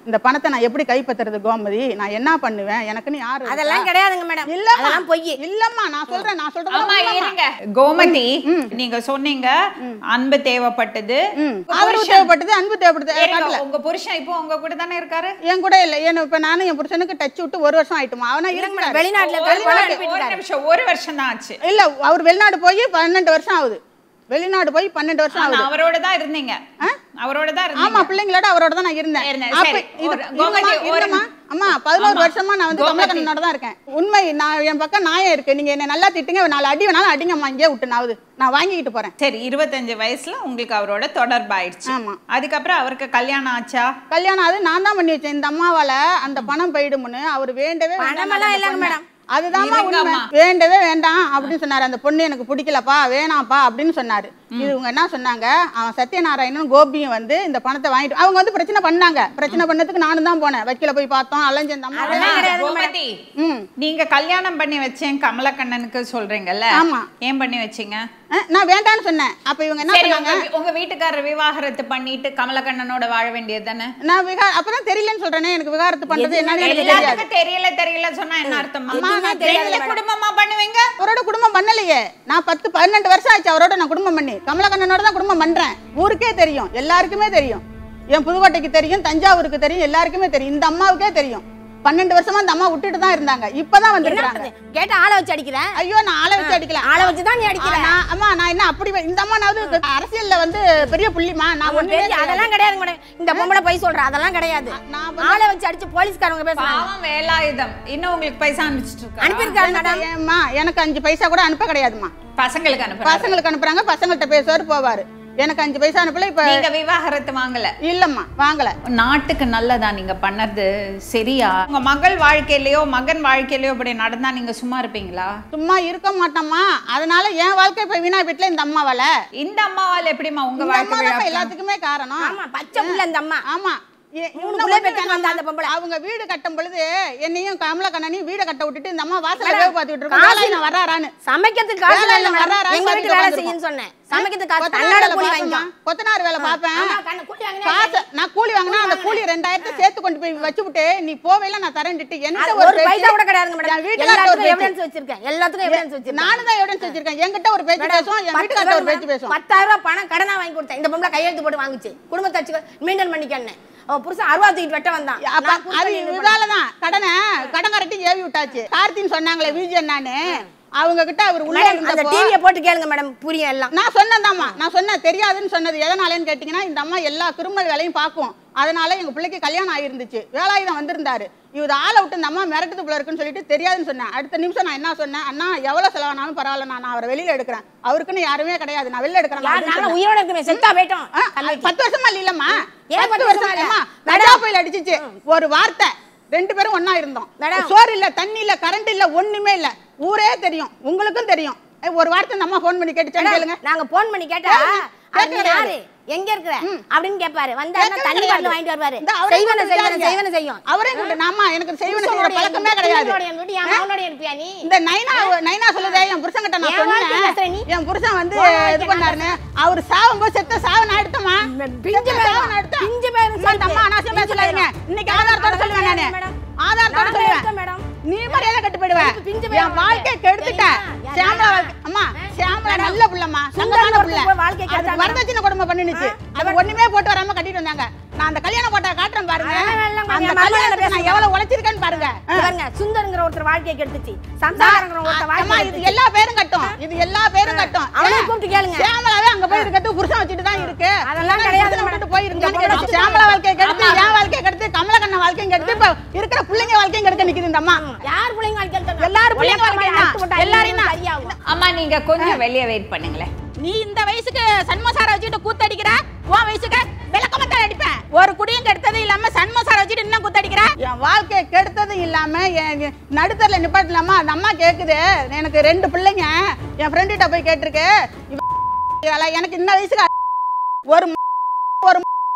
இந்த பணத்தை நான் எப்படி கைப்பற்றுறது கோமதி நான் என்ன பண்ணுவேன் எனக்குன்னு யாரு இருக்கா? அதெல்லாம் கிடையாதுங்க மேடம் இல்லம்மா அதெல்லாம் பொய் இல்லம்மா நான் சொல்றேன் நான் சொல்றேன் ஆமா இருங்க கோமதி நீங்க சொன்னீங்க அன்பு தேவைப்பட்டது உங்க ஆதரவு புருஷன்- தேவைப்பட்டது அன்பு தேவைப்படுது இருங்க, காட்டல உங்க புருஷன் இப்போ உங்க கூட தானே இருக்காரு என் கூட இல்ல ஏன்னா இப்ப நானும் என் புருஷனுக்கு டச் விட்டு ஒரு வருஷம் ஆயிட்டுமா அவனா இருக்கிறாரு வெளிநாட்டுல ஒரு இருக்காரு, பணம் நிமிஷம், அனுப்பிட்டு ஒரு இருக்காரு. நிமிஷம் ஒரு வருஷம் தான் ஆச்சு இல்ல அவர் வெளிநாடு போய் பன்னெண்டு வருஷம் ஆகுது வெளிநாடு போய் பன்னெண்டு வருஷம் ஆனா, ஆகுது அவரோட தான் இருந்தீங்க அவரோட தான் ஆமா இருந்தீங்க பிள்ளைங்களோட அவரோட தான் நான் இருந்தேன் இருந்தேன். அப்ப சரி, இது ஒரு- கோமதி, இல்லம்மா, ஒரு- இல்லம்மா. அம்மா பதினோரு ஆமா. வருஷமா நான் வந்து கோமதி. கமலக்கண்ணனோட தான் இருக்கேன் உண்மை நான் என் பக்கம் நியாயம் இருக்கு நீங்க என்ன நல்லா திட்டுங்க நாலு அடி வேணாலும் அடிங்கம்மா இங்கே விட்டு நாவது நான் வாங்கிக்கிட்டு போறேன் சரி இருபத்தஞ்சு வயசுல உங்களுக்கு அவரோட தொடர்பாயிடுச்சு ஆமா. அதுக்கப்புறம் அவருக்கு கல்யாணம் ஆச்சா கல்யாணம் அது நான் தான் பண்ணி வச்சேன் இந்த அம்மாவால அந்த பணம் போயிடும்னு அவர் வேண்டவே வேண்டாம் பணமெல்லாம் அந்த இல்லைங்க பொண்ணை. மேடம். அதுதாம்மா உண்மை இருங்கம்மா. வேண்டவே வேண்டாம் அப்படின்னு சொன்னாரு அந்த பொண்ணு எனக்கு பிடிக்கலப்பா வேணாம்ப்பா அப்படின்னு சொன்னாரு இது இவங்க என்ன சொன்னாங்க அவன் சத்யநாராயணன் கோபியும் வந்து இந்த பணத்தை வாங்கிட்டு அவங்க வந்து பிரச்சனை பண்ணாங்க பிரச்சனை பண்ணதுக்கு நானும் தான் போனேன் வைக்கல போய் பார்த்தோம் அலைஞ்ச இந்த அம்மா அதெல்லாம் கிடையாதுங்க கோமதி ம் நீங்க கல்யாணம் பண்ணி வச்சேன் கமலக்கண்ணனுக்கு சொல்றீங்கல்ல ஆமா. ஏன் பண்ணி வச்சீங்க அஹ், நான் வேண்டான்னு சொன்னேன் அப்ப இவங்க என்ன சரி சொன்னாங்க உங்க உங்க வீட்டுக்காரர் விவாகரத்து பண்ணிட்டு கமலக்கண்ணனோட வாழ வேண்டியது தானே நான் விகா அப்பதான் தெரியலன்னு சொல்றேனே எனக்கு விகாரத்து பண்றது என்னன்னு எனக்கு தெரியாது எல்லாத்துக்கும் தெரியல தெரியல சொன்னா என்ன அர்த்தம் அம்மா, நான் தெரியல ரெண்டு குடும்பமா பண்ணுவீங்க அவரோட குடும்பம் பண்ணலையே நான் பத்து பன்னெண்டு வருஷம் ஆச்சு அவரோட நான் குடும்பம் பண்ணி கமலக்கண்ணனோட தான் குடும்பம் பண்றேன் ஊருக்கே தெரியும் எல்லாருக்குமே தெரியும் என் புதுக்கோட்டைக்கு தெரியும் தஞ்சாவூருக்கு தெரியும் எல்லாருக்குமே தெரியும் இந்த அம்மாவுக்கே தெரியும் பன்னெண்டு வருஷமா இந்த அம்மா விட்டுட்டு தான் இருந்தாங்க இப்பதான் என்ன வந்திருக்காங்க பண்றது? கேட்டா ஆளை வச்சு அடிக்கிறேன் ஐயோ நான் ஆளை வச்சு அடிக்கல ஆளை வச்சு தான் நீ அடிக்கிற ஆ, நான் அம்மா நான் என்ன அப்படி வே- இந்த அம்மா நான் அரசியல்ல வந்து பெரிய புள்ளிமா நான் அவன் ஒண்ணுமே பெரிய கிடையாது. அதெல்லாம் கிடையாது மேடம் இந்த பொம்பளை போய் சொல்ற அதெல்லாம் கிடையாது நான் வந்து- ஆளை வச்சு அடிச்சு போலீஸ்காரங்க பேசுறாங்க பாவம் வேலாயுதம் இன்னும் உங்களுக்கு பைசா அனுப்பிச்சிட்டு இருக்காங்க அனுப்பியிருக்காரு மேடம் ஏம்மா எனக்கு அஞ்சு பைசா கூட அனுப்ப கிடையாதுமா பசங்களுக்கு அனுப்புறாங்க பசங்களுக்கு அனுப்புறாங்க பசங்கள்ட்ட பேசுவாரு போவாரு எனக்கு அஞ்சு பைசா அனுப்பல இப்ப நீங்க விவாகரத்து வாங்கல இல்லம்மா வாங்கல நாட்டுக்கு நல்லதா நீங்க பண்ணது சரியா உங்க மகள் வாழ்க்கையிலயோ மகன் வாழ்க்கையிலயோ இப்படி நடந்தா நீங்க சும்மா இருப்பீங்களா சும்மா இருக்க மாட்டோமா அதனால என் வாழ்க்கை இப்ப வீணா வீட்டுல இந்த அம்மாவால இந்த அம்மாவால எப்படிமா உங்க இந்த வாழ்க்கை அம்மா தான் விழா எல்லாத்துக்குமே காரணம் ஆமா பச்சை புள்ள இந்த அம்மா ஆமா ஏ- மூணு இன்னும் புள்ளைய ஒண்ணு பெத்துட்டு வந்தா வேணாமா? அந்த பொம்பளை. அவங்க வீடு கட்டும் பொழுது என்னையும் கமலக்கண்ணனையும் வீட கட்ட விட்டுட்டு இந்த அம்மா வாசல்ல மேடம், வேவு பார்த்துட்டு இருக்கோம் காசு- வேலையில வர்றாரான்னு சமைக்கிறதுக்கு காசு வேலையில இல்ல மேடம் வர்றாரா? எங்க வீட்டு பார்த்துட்டு வேலை உட்கார்ந்திருப்போம். செய்யுன்னு சொன்னேன் சமைக்கிறதுக்கு காசு கொத்தனார் தன்னோட வேலை கூலி பார்ப்பேம்மா. வாங்கிக்கோ கொத்தனார் வேலை பார்ப்பேன் ஆமா, கண்ணு கூலி வாங்கினா காசு நான் கூலி வாங்கினா அந்த கூலி ரெண்டாயிரத்தை சேர்த்து கொண்டு போய் வச்சுவிட்டு நீ போவேல நான் தரேன்ட்டு என்ன அது ஒரு ஒரு பைசா பேச்சு? கூட கிடையாதுங்க மேடம் என் வீட்டுக்காரர்ட்ட ஒரு எல்லாத்துக்கும் பேச்சு. எவிடன்ஸ் வச்சிருக்கேன் எல்லாத்துக்கும் எவிடன்ஸ் வச்சிருக்கேன் நானும் தான் எவிடன்ஸ் வச்சிருக்கேன் என்கிட்ட ஒரு பேச்சு மேடம், பேசும் என் பத்து வீட்டுக்காரட்ட ஒரு ரூபா பேச்சு பேசும் பத்தாயிரம் ரூபாய் பணம் கடனா வாங்கி கொடுத்தேன் இந்த பொம்பளை கையெழுத்து போட்டு வாங்குச்சு குடும்பத்தை வச்சு மெயின்டைன் பண்ணிக்கன்னு அவன் புருஷன் அருவா தூக்கிட்டு வெட்ட வந்தான் அப்ப நான் கொடுத்த அது நீ என்ன பண்ண? இதாலதான் கடனை கடன் கரட்டி ஏவி விட்டாச்சு கார்த்தின்னு சொன்னாங்களே விஜய் நானு அவங்க கிட்ட அவர் உள்ள மேடம் அந்த இருந்தப்போ டிவியை போட்டு கேளுங்க மேடம் புரியும் எல்லாம் நான் சொன்னதாம்மா நான் சொன்னேன் தெரியாதுன்னு சொன்னது எதனாலன்னு கேட்டிங்கன்னா இந்த அம்மா எல்லா கிரிமினல் வேலையும் பார்க்கும் அதனால எங்க பிள்ளைக்கு கல்யாணம் ஆயிருந்துச்சு வேலாயுதம் வந்திருந்தாரு இவர் ஆளை விட்டு இந்த அம்மா மிரட்டது போல இருக்குன்னு சொல்லிட்டு தெரியாதுன்னு சொன்னேன் அடுத்த நிமிஷம் நான் என்ன சொன்னேன் அண்ணா எவ்வளவு செலவானாலும் பரவாயில்ல நான் அவரை வெளியில எடுக்கிறேன் அவருக்குன்னு யாருமே கிடையாது நான் வெளில எடுக்கிறேன் யார் அப்படின்னு நாங்க சொன்னேன். உயிரோட இருக்குமே செத்தா போயிட்டோம் ஆ, அது பத்து வருஷமா இல்லம்மா ஏன் பத்து பத்து வருஷமா வருஷமா இல்லம்மா இல்ல? கஜா புயல் அடிச்சிச்சு ஒரு வார்த்தை ரெண்டு பேரும் ஒண்ணா இருந்தோம் மேடம். சோறு இல்ல தண்ணி இல்ல கரண்ட் இல்ல ஒண்ணுமே இல்ல ஊரே தெரியும் உங்களுக்கும் தெரியும் ஏய், ஒரு வார்த்தை நம்ம ஃபோன் பண்ணி கேட்டுச்சான்னு கேளுங்க நாங்க போன் பண்ணி கேட்டா கேளுங்க. அது நீ கேட்க யாரு எங்க இருக்கிற அப்படின்னு கேட்பாரு வந்தா கேட்கவே தண்ணி கிடையாது. பாட்டில் வாங்கிட்டு வருவாரு இந்த அவரே செய்வன கூப்பிட்டு செய்வன விசாரிங்க. செய்வன செய்யும் அவரே கூப்பிட்டு நாமா எனக்கு செய்வன செய்யற புருஷனோட பழக்கமே என் கிடையாது புருஷனோட என் வீட்டு என் மகனோட இருப்பியா நீ இந்த நைனா நைனா சொல்லுதே என் புருஷன் கிட்ட நான் என் வாழ்க்கை பேசுற நீ? சொன்னேன் என் புருஷன் வந்து உன் வாழ்க்கை இது பண்ணாருன்னு அவர் சாவும் போது செத்த சாவு நான் எடுத்தமா பிஞ்சு பேரும், பிஞ்சு பேரும் சேர்த்து. அம்மா அனாவசியம் பிஞ்சு பேசலாதீங்க பேரும். இன்னைக்கு ஆதாரத்தோட சொல்லுவேன் நானு மேடம். ஆதாரத்தோட நான் சொல்லுவேன் எடுத்தேன் மேடம். நீ மரியாதை கட்டு போயிடுவேன் பிஞ்சு பேரும் என் வாழ்க்கையை வாழ்க்கை. கெடுத்துட்ட தெரியுமா? சியாமலா யாரா? வாழ்க்கை- அம்மா சியாமலா மேடம். நல்ல புள்ளம்மா சுந்தரம் தங்கமான புள்ள ஒருத்தர் போய் வாழ்க்கையை அதுக்கு கெடுத்தாங்க. வரதட்சணை கொடுமை பண்ணினுச்சு அது ஒண்ணுமே போட்டு வராம கட்டிட்டு வந்தாங்க நான் அந்த கல்யாண போட்டா காட்டுறேன் பாருங்க அதெல்லாம் எல்லாம் அந்த என் மருமகளை கல்யாணத்துக்கு நான் பேசுங்க. எவ்வளவு உழைச்சிருக்கேன்னு பாருங்க இங்க பாருங்க சுந்தருங்கிற ஒருத்தர் வாழ்க்கையை கெடுத்துச்சு சம்சாரங்கிற ஒருத்தர் அம்மா வாழ்க்கையை இது கெடுத்துச்சு. எல்லா பேரும் கட்டும் இது எல்லா பேரும் கட்டும் அவளையும் ஏன்? கூப்பிட்டு கேளுங்க. சியாமலாவே அங்க போய் இருக்கிறது புருஷன் வச்சுட்டு தான் இருக்கு அதெல்லாம் இல்லைன்னா கிடையாது புருஷனை மேடம். விட்டுட்டு போய் இந்த இருங்க பொம்பளை சியாமலா வாழ்க்கையை கெடுத்து ஆமா. என் வாழ்க்கையை கெடுத்து கமலக்கண்ண வாழ்க்கையும் கெடுத்து இப்ப இருக்கிற பிள்ளைங்க வாழ்க்கையும் கெடுக்க நிக்குது இந்த அம்மா யார் பிள்ளைங்க வாழ்க்கை கெடுத்தாங்க? எல்லாரும் பிள்ளைங்க உன்னை வாழ்க்கை அறுத்து போட்டா தான். எல்லாரையும் இன்னும் தான். சரியாகும். அம்மா நீங்க கொஞ்சம் வெளியே வெயிட் பண்ணுங்களேன் நீ இந்த வயசுக்கு சண்முசார வச்சுட்டு கூத்தடிக்கிற உன் வயசுக்கு விளக்கமத்தான் அடிப்பேன் ஒரு குடியும் கெடுத்தது இல்லாம சண்முசார வச்சுட்டு இன்னும் கூத்தடிக்கிற என் வாழ்க்கையை கெடுத்ததும் இல்லாம என் நடுத்தரில் நிப்பாட்டலாமா அந்த அம்மா கேக்குது எனக்கு ரெண்டு பிள்ளைங்க என் ஃப்ரெண்டுகிட்ட போய் கேட்டிருக்கு இவ- இவள எனக்கு இந்த வயசுக்கு ஒரு ஒரு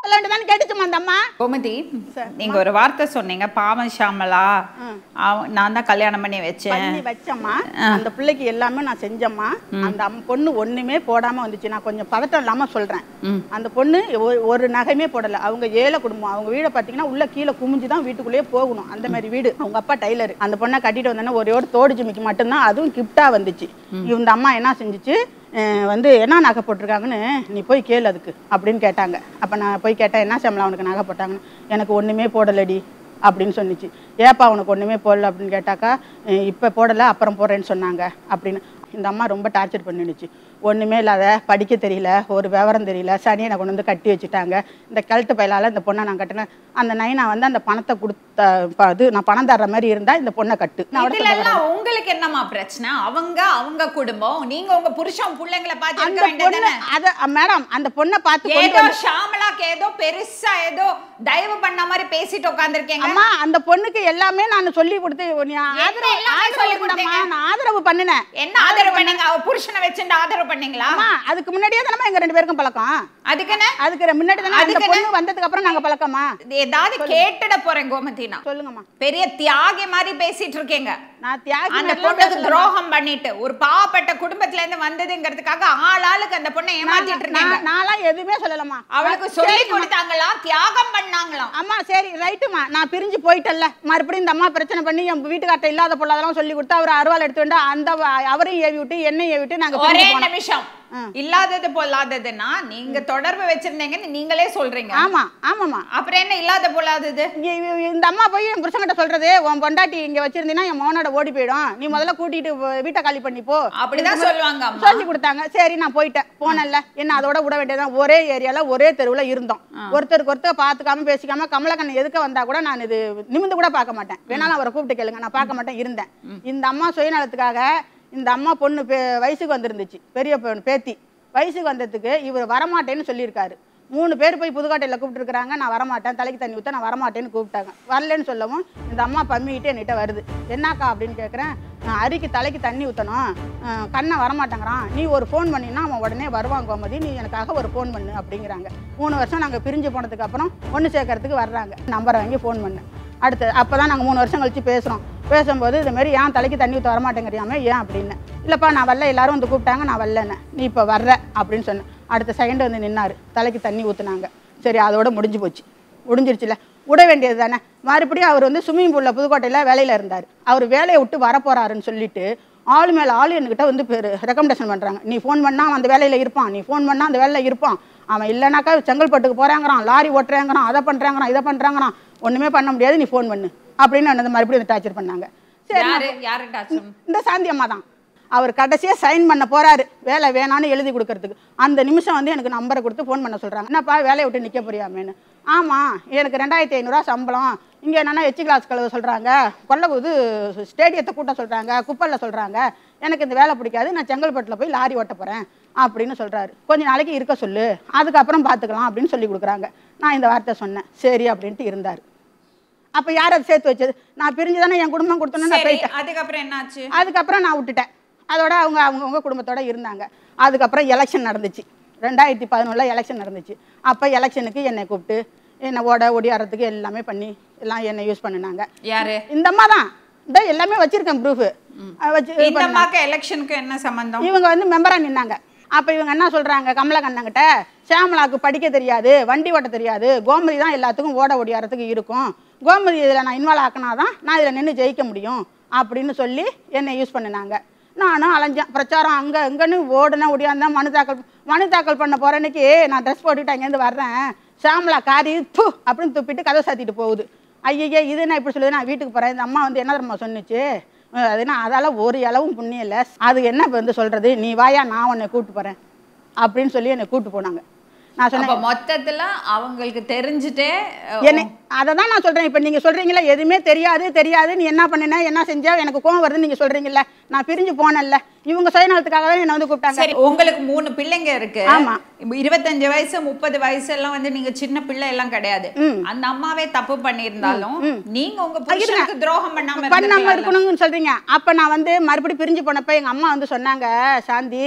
சொல்லலான்னு கேட்டுச்சுமா அந்த அம்மா கோமதி நீங்க ஒரு வார்த்தை சொன்னீங்க பாவம் ஷாமலா அவ- நான் தான் கல்யாணம் பண்ணி வச்சேன் பண்ணி வச்சம்மா அந்த பிள்ளைக்கு எல்லாமே நான் செஞ்சம்மா அந்த அம்- பொண்ணு ஒண்ணுமே போடாம வந்துச்சு நான் கொஞ்சம் பதட்டம் இல்லாம சொல்றேன் அந்த பொண்ணு ஒ- ஒரு நகையுமே போடல அவங்க ஏழை குடும்பம் அவங்க வீடை பாத்தீங்கன்னா உள்ள கீழே குமிஞ்சு தான் வீட்டுக்குள்ளேயே போகணும் அந்த மாதிரி வீடு அவங்க அப்பா டைலர் அந்த பொண்ணை கட்டிட்டு வந்தோன்னே ஒரே ஒரு தோடு ஜிமிக்கு மட்டும்தான் அதுவும் கிஃப்டா வந்துச்சு இந்த அம்மா என்ன செஞ்சுச்சு அஹ் வந்து என்ன நகை போட்டிருக்காங்கன்னு நீ போய் கேளு அதுக்கு அப்படின்னு கேட்டாங்க அப்போ நான் போய் கேட்டேன் என்ன சம்பளம் அவனுக்கு நகை போட்டாங்கன்னு எனக்கு ஒன்றுமே போடலடி அப்படின்னு சொன்னிச்சு ஏப்பா உனக்கு ஒன்றுமே போடல அப்படின்னு கேட்டாக்கா அஹ் இப்போ போடலை அப்புறம் போடுறேன்னு சொன்னாங்க அப்படின்னு இந்த அம்மா ரொம்ப டார்ச்சர் பண்ணிடுச்சு ஒன்றுமே இல்லாத படிக்க தெரியல ஒரு விவரம் தெரியல சனியை கொண்டு வந்து கட்டி வச்சுட்டாங்க இந்த கழுத்து பயிலால் இந்த பொண்ணை நான் கட்டினேன் அந்த நைனா வந்து அந்த பணத்தை கொடுத்த ப- இது நான் பணம் தர்ற மாதிரி இருந்தா இந்த பொண்ணை கட்டு நான் அவட இதுல சொல்ல எல்லாம் உங்களுக்கு என்னமா பிரச்சனை அவங்க அவங்க குடும்பம் நீங்க உங்க புருஷன் பிள்ளைங்களை பார்த்து அந்த இருக்க பொண்ணு வேண்டியதானே அத மேடம் அந்த பொண்ணை பார்த்து கொண்டு ஏதோ வந்து- ஷாமலாக்கு ஏதோ பெருசா ஏதோ தயவு பண்ண மாதிரி பேசிட்டு உட்கார்ந்திருக்கீங்க அம்மா அந்த பொண்ணுக்கு எல்லாமே நான் சொல்லி கொடுத்து நீ ஆதரவு எல்லாமே ஆதரவு சொல்லி கொடுத்தம்மா கொடுத்தீங்க? நான் ஆதரவு பண்ணினேன் என்ன ஆதரவு பண்ணீங்க அவ புருஷனை வச்சுட்டு ஆதரவு பண்ணீங்களா அம்மா அதுக்கு முன்னாடியே தானே எங்க ரெண்டு பேருக்கும் பழக்கம் அதுக்குன்னு அதுக்கு முன்னாடி தானே அந்த அதுக்குன்னு? பொண்ணு வந்ததுக்கு அப்புறம் நாங்க பழக்கமா ஏதாவது கேட்டுட போறேன் கோமதினா சொல்லுங்கம்மா பெரிய தியாகி மாதிரி பேசிட்டு இருக்கீங்க நான் தியாகி அந்த மாதிரிலாம் பொண்ணுக்கு பேசலம்மா. துரோகம் பண்ணிட்டு ஒரு பாவப்பட்ட குடும்பத்துல இருந்து வந்ததுங்கிறதுக்காக ஆள் ஆளுக்கு அந்த பொண்ணை ஏமாத்திட்டு இருக்காங்க நான் நான்லாம் எதுவுமே சொல்லலம்மா அவளுக்கு நான் சொல்லி சரிம்மா. கொடுத்தாங்களா தியாகம் பண்ணாங்களாம் அம்மா சரி ரைட்டுமா நான் பிரிஞ்சு போயிட்டல்ல மறுபடியும் இந்த அம்மா பிரச்சனை பண்ணி என் வீட்டுக்கார்ட்ட இல்லாத பொருளாதெல்லாம் சொல்லி கொடுத்து அவர் அருவாள் எடுத்து வந்து அந்த வ- அவரையும் ஏவி விட்டு என்னையும் ஏவி விட்டு நாங்க ஒரே பிரிஞ்சு போனோம். நிமிஷம் இல்லாதது பொல்லாததுன்னா நீங்க தொடர்பு வச்சிருந்தீங்கன்னு நீங்களே சொல்றீங்க ஆமா ஆமாமா அப்புறம் என்ன இல்லாத பொல்லாதது இங்க இவ- இவ- இந்த அம்மா போய் என் புருஷன்கிட்ட சொல்றது உன் பொண்டாட்டி இங்க வச்சிருந்தீங்கன்னா என் மகனோட ஓடி போயிடும் நீ முதல்ல கூட்டிட்டு வ- வீட்டை காலி பண்ணி போ அப்படிதான் சொல்லுவாங்க அம்மா. சொல்லி கொடுத்தாங்க சரி நான் போயிட்டேன் போனேன்ல என்ன அதோட விட வேண்டியதுதான் ஒரே ஏரியால ஒரே தெருவுல இருந்தோம் ஒருத்தருக்கு ஒருத்தர் பார்த்துக்காம பேசிக்காம கமலக்கண்ணன் எதுக்க வந்தா கூட நான் இது நிமிந்து கூட பார்க்க மாட்டேன் வேணாலும் அவரை கூப்பிட்டு கேளுங்க நான் பார்க்க மாட்டேன் இருந்தேன் இந்த அம்மா சுயநலத்துக்காக இந்த அம்மா பொண்ணு பே- வயசுக்கு வந்திருந்துச்சு பெரிய பொண்ணு பேத்தி வயசுக்கு வந்ததுக்கு இவர் வரமாட்டேன்னு சொல்லியிருக்காரு மூணு பேர் போய் புதுக்காட்டையில் கூப்பிட்டுருக்காங்க நான் வரமாட்டேன் தலைக்கு தண்ணி ஊற்ற நான் வரமாட்டேன்னு கூப்பிட்டாங்க வரலன்னு சொல்லவும் இந்த அம்மா பம்மிக்கிட்டு என்கிட்ட வருது என்னக்கா அப்படின்னு கேட்குறேன் அரிக்கு தலைக்கு தண்ணி ஊற்றணும் கண்ணை வரமாட்டேங்கிறான் நீ ஒரு ஃபோன் பண்ணினா அவன் உடனே வருவான் கோமதி நீ எனக்காக ஒரு ஃபோன் பண்ணு அப்படிங்கிறாங்க மூணு வருஷம் நாங்கள் பிரிஞ்சு போனதுக்கு அப்புறம் ஒன்று சேர்க்கறதுக்கு வர்றாங்க நம்பரை வாங்கி ஃபோன் பண்ணேன் அடுத்து அப்போ தான் நாங்கள் மூணு வருஷம் கழிச்சு பேசுகிறோம் பேசும்போது இது மாதிரி ஏன் தலைக்கு தண்ணி ஊற்ற வரமாட்டேங்கிறியாமே ஏன் அப்படின்னு இல்லைப்பா நான் வரல எல்லாரும் வந்து கூப்பிட்டாங்க நான் வரலன்னு நீ இப்போ வர்ற அப்படின்னு சொன்னேன் அடுத்த செகண்ட் வந்து நின்னாரு தலைக்கு தண்ணி ஊற்றுனாங்க சரி அதோட முடிஞ்சு போச்சு முடிஞ்சிருச்சுல விட வேண்டியது தானே மறுபடியும் அவர் வந்து ஸ்விம்மிங் பூலில் புதுக்கோட்டையில் வேலையில் இருந்தார் அவர் வேலையை விட்டு வரப்போறாருன்னு சொல்லிட்டு ஆள் மேலே ஆள் என்கிட்ட வந்து ரெக்கமெண்டேஷன் பண்ணுறாங்க நீ ஃபோன் பண்ணால் அவன் அந்த வேலையில் இருப்பான் நீ ஃபோன் பண்ணால் அந்த வேலையில் இருப்பான் அவன் இல்லைனாக்கா செங்கல்பட்டுக்கு போகிறாங்கிறான் லாரி ஓட்டுறாங்கிறான் அதை பண்ணுறாங்கிறான் இதை பண்ணுறாங்கிறான் ஒன்றுமே பண்ண முடியாது நீ ஃபோன் பண்ணு அப்படின்னு வந்து மறுபடியும் டார்ச்சர் பண்ணாங்க சரி யாரு யாரு டாக்டர் இந்த சாந்தி அம்மா தான் அவர் கடைசியாக சைன் பண்ண போறாரு வேலை வேணான்னு எழுதி கொடுக்கறதுக்கு அந்த நிமிஷம் வந்து எனக்கு நம்பரை கொடுத்து ஃபோன் பண்ண சொல்றாங்க என்னப்பா வேலையை விட்டு நிற்க போறியாமேன்னு ஆமாம் எனக்கு ரெண்டாயிரத்தி ஐநூறுரூவா சம்பளம் இங்கே என்னன்னா எச்சி கிளாஸ் கழுவ சொல்கிறாங்க கொல்ல இது ஸ்டேடியத்தை கூட்ட சொல்கிறாங்க குப்பலில் சொல்கிறாங்க எனக்கு இந்த வேலை பிடிக்காது நான் செங்கல்பட்டில் போய் லாரி ஓட்ட போகிறேன் அப்படின்னு சொல்கிறாரு கொஞ்ச நாளைக்கு இருக்க சொல்லு அதுக்கப்புறம் பார்த்துக்கலாம் அப்படின்னு சொல்லி கொடுக்குறாங்க நான் இந்த வார்த்தை சொன்னேன் சரி அப்படின்ட்டு இருந்தார் அப்போ யார் அதை சேர்த்து வச்சது நான் பிரிஞ்சு தானே என் குடும்பம் கொடுத்தோன்னு நான் சரி போயிட்டேன் அதுக்கப்புறம் என்னாச்சு அதுக்கப்புறம் நான் விட்டுட்டேன் அதோட அவங்க அவங்கவுங்க குடும்பத்தோட இருந்தாங்க அதுக்கப்புறம் எலெக்ஷன் நடந்துச்சு ரெண்டாயிரத்தி பதினொன்றில் எலெக்ஷன் நடந்துச்சு அப்போ எலெக்ஷனுக்கு என்னை கூப்பிட்டு என்னை ஓட ஒடியாடுறதுக்கு எல்லாமே பண்ணி எல்லாம் என்னை யூஸ் பண்ணினாங்க யாரு இந்த அம்மா தான் இந்த எல்லாமே வச்சிருக்கேன் ப்ரூஃப் வச்சு இது இந்த பண்ணாங்க. அம்மாக்கு எலெக்ஷனுக்கு என்ன சம்பந்தம் இவங்க வந்து மெம்பரா நின்னாங்க அப்ப இவங்க என்ன சொல்றாங்க கமலக்கண்ணங்கிட்ட சியாமலாக்கு படிக்க தெரியாது வண்டி ஓட்ட தெரியாது கோமதி தான் எல்லாத்துக்கும் ஓட ஓடியாரத்துக்கு இருக்கும் கோமதி இதில் நான் இன்வால்வ் ஆக்கினாதான் நான் இதில் நின்று ஜெயிக்க முடியும் அப்படின்னு சொல்லி என்னை யூஸ் பண்ணினாங்க நானும் அலைஞ்சேன் பிரச்சாரம் அங்கே இங்கன்னு ஓடுனேன் ஓடியாந்தேன் மனு தாக்கல் மனு தாக்கல் பண்ண போற அன்னைக்கு நான் ட்ரெஸ் போட்டுட்டு அங்கேருந்து வர்றேன் சாமலா காரி து அப்படின்னு துப்பிட்டு கதை சாத்திட்டு போகுது ஐயய்யே இது நான் இப்படி சொல்லுது நான் வீட்டுக்கு போகிறேன் இந்த அம்மா வந்து என்ன தெரியுமா சொன்னுச்சு அஹ் அது என்ன அதால ஒரு இளவும் புண்ணியம் இல்லை அது என்ன இப்ப வந்து சொல்றது நீ வாயா நான் உன்னை கூட்டு போறேன் அப்படின்னு சொல்லி என்னை கூட்டு போனாங்க நான் அப்ப சொன்னேன் மொத்தத்துல அவங்களுக்கு தெரிஞ்சுட்டே அஹ், என்னை அதை தான் நான் சொல்றேன் இப்போ நீங்க சொல்றீங்களா எதுவுமே தெரியாது தெரியாது நீ என்ன பண்ணின என்ன செஞ்ச எனக்கு கோவம் வருதுன்னு நீங்க சொல்றீங்கல்ல நான் பிரிஞ்சு போனேன்ல இவங்க சுயநலத்துக்காக தான் என்னை வந்து கூப்பிட்டாங்க சரி உங்களுக்கு மூணு பிள்ளைங்க இருக்கு ஆமா. இப்ப இருபத்தஞ்சு வயசு முப்பது வயசு எல்லாம் வந்து நீங்க சின்ன பிள்ளை எல்லாம் கிடையாது அந்த அம்மாவே தப்பு பண்ணியிருந்தாலும் நீங்க உங்க புருஷனுக்கு துரோகம் பண்ணாம பண்ணாம இருந்திருக்கலாம்ல. இருக்கணும்னு சொல்றீங்க அப்ப நான் வந்து மறுபடியும் பிரிஞ்சு போனப்ப எங்க அம்மா வந்து சொன்னாங்க சாந்தி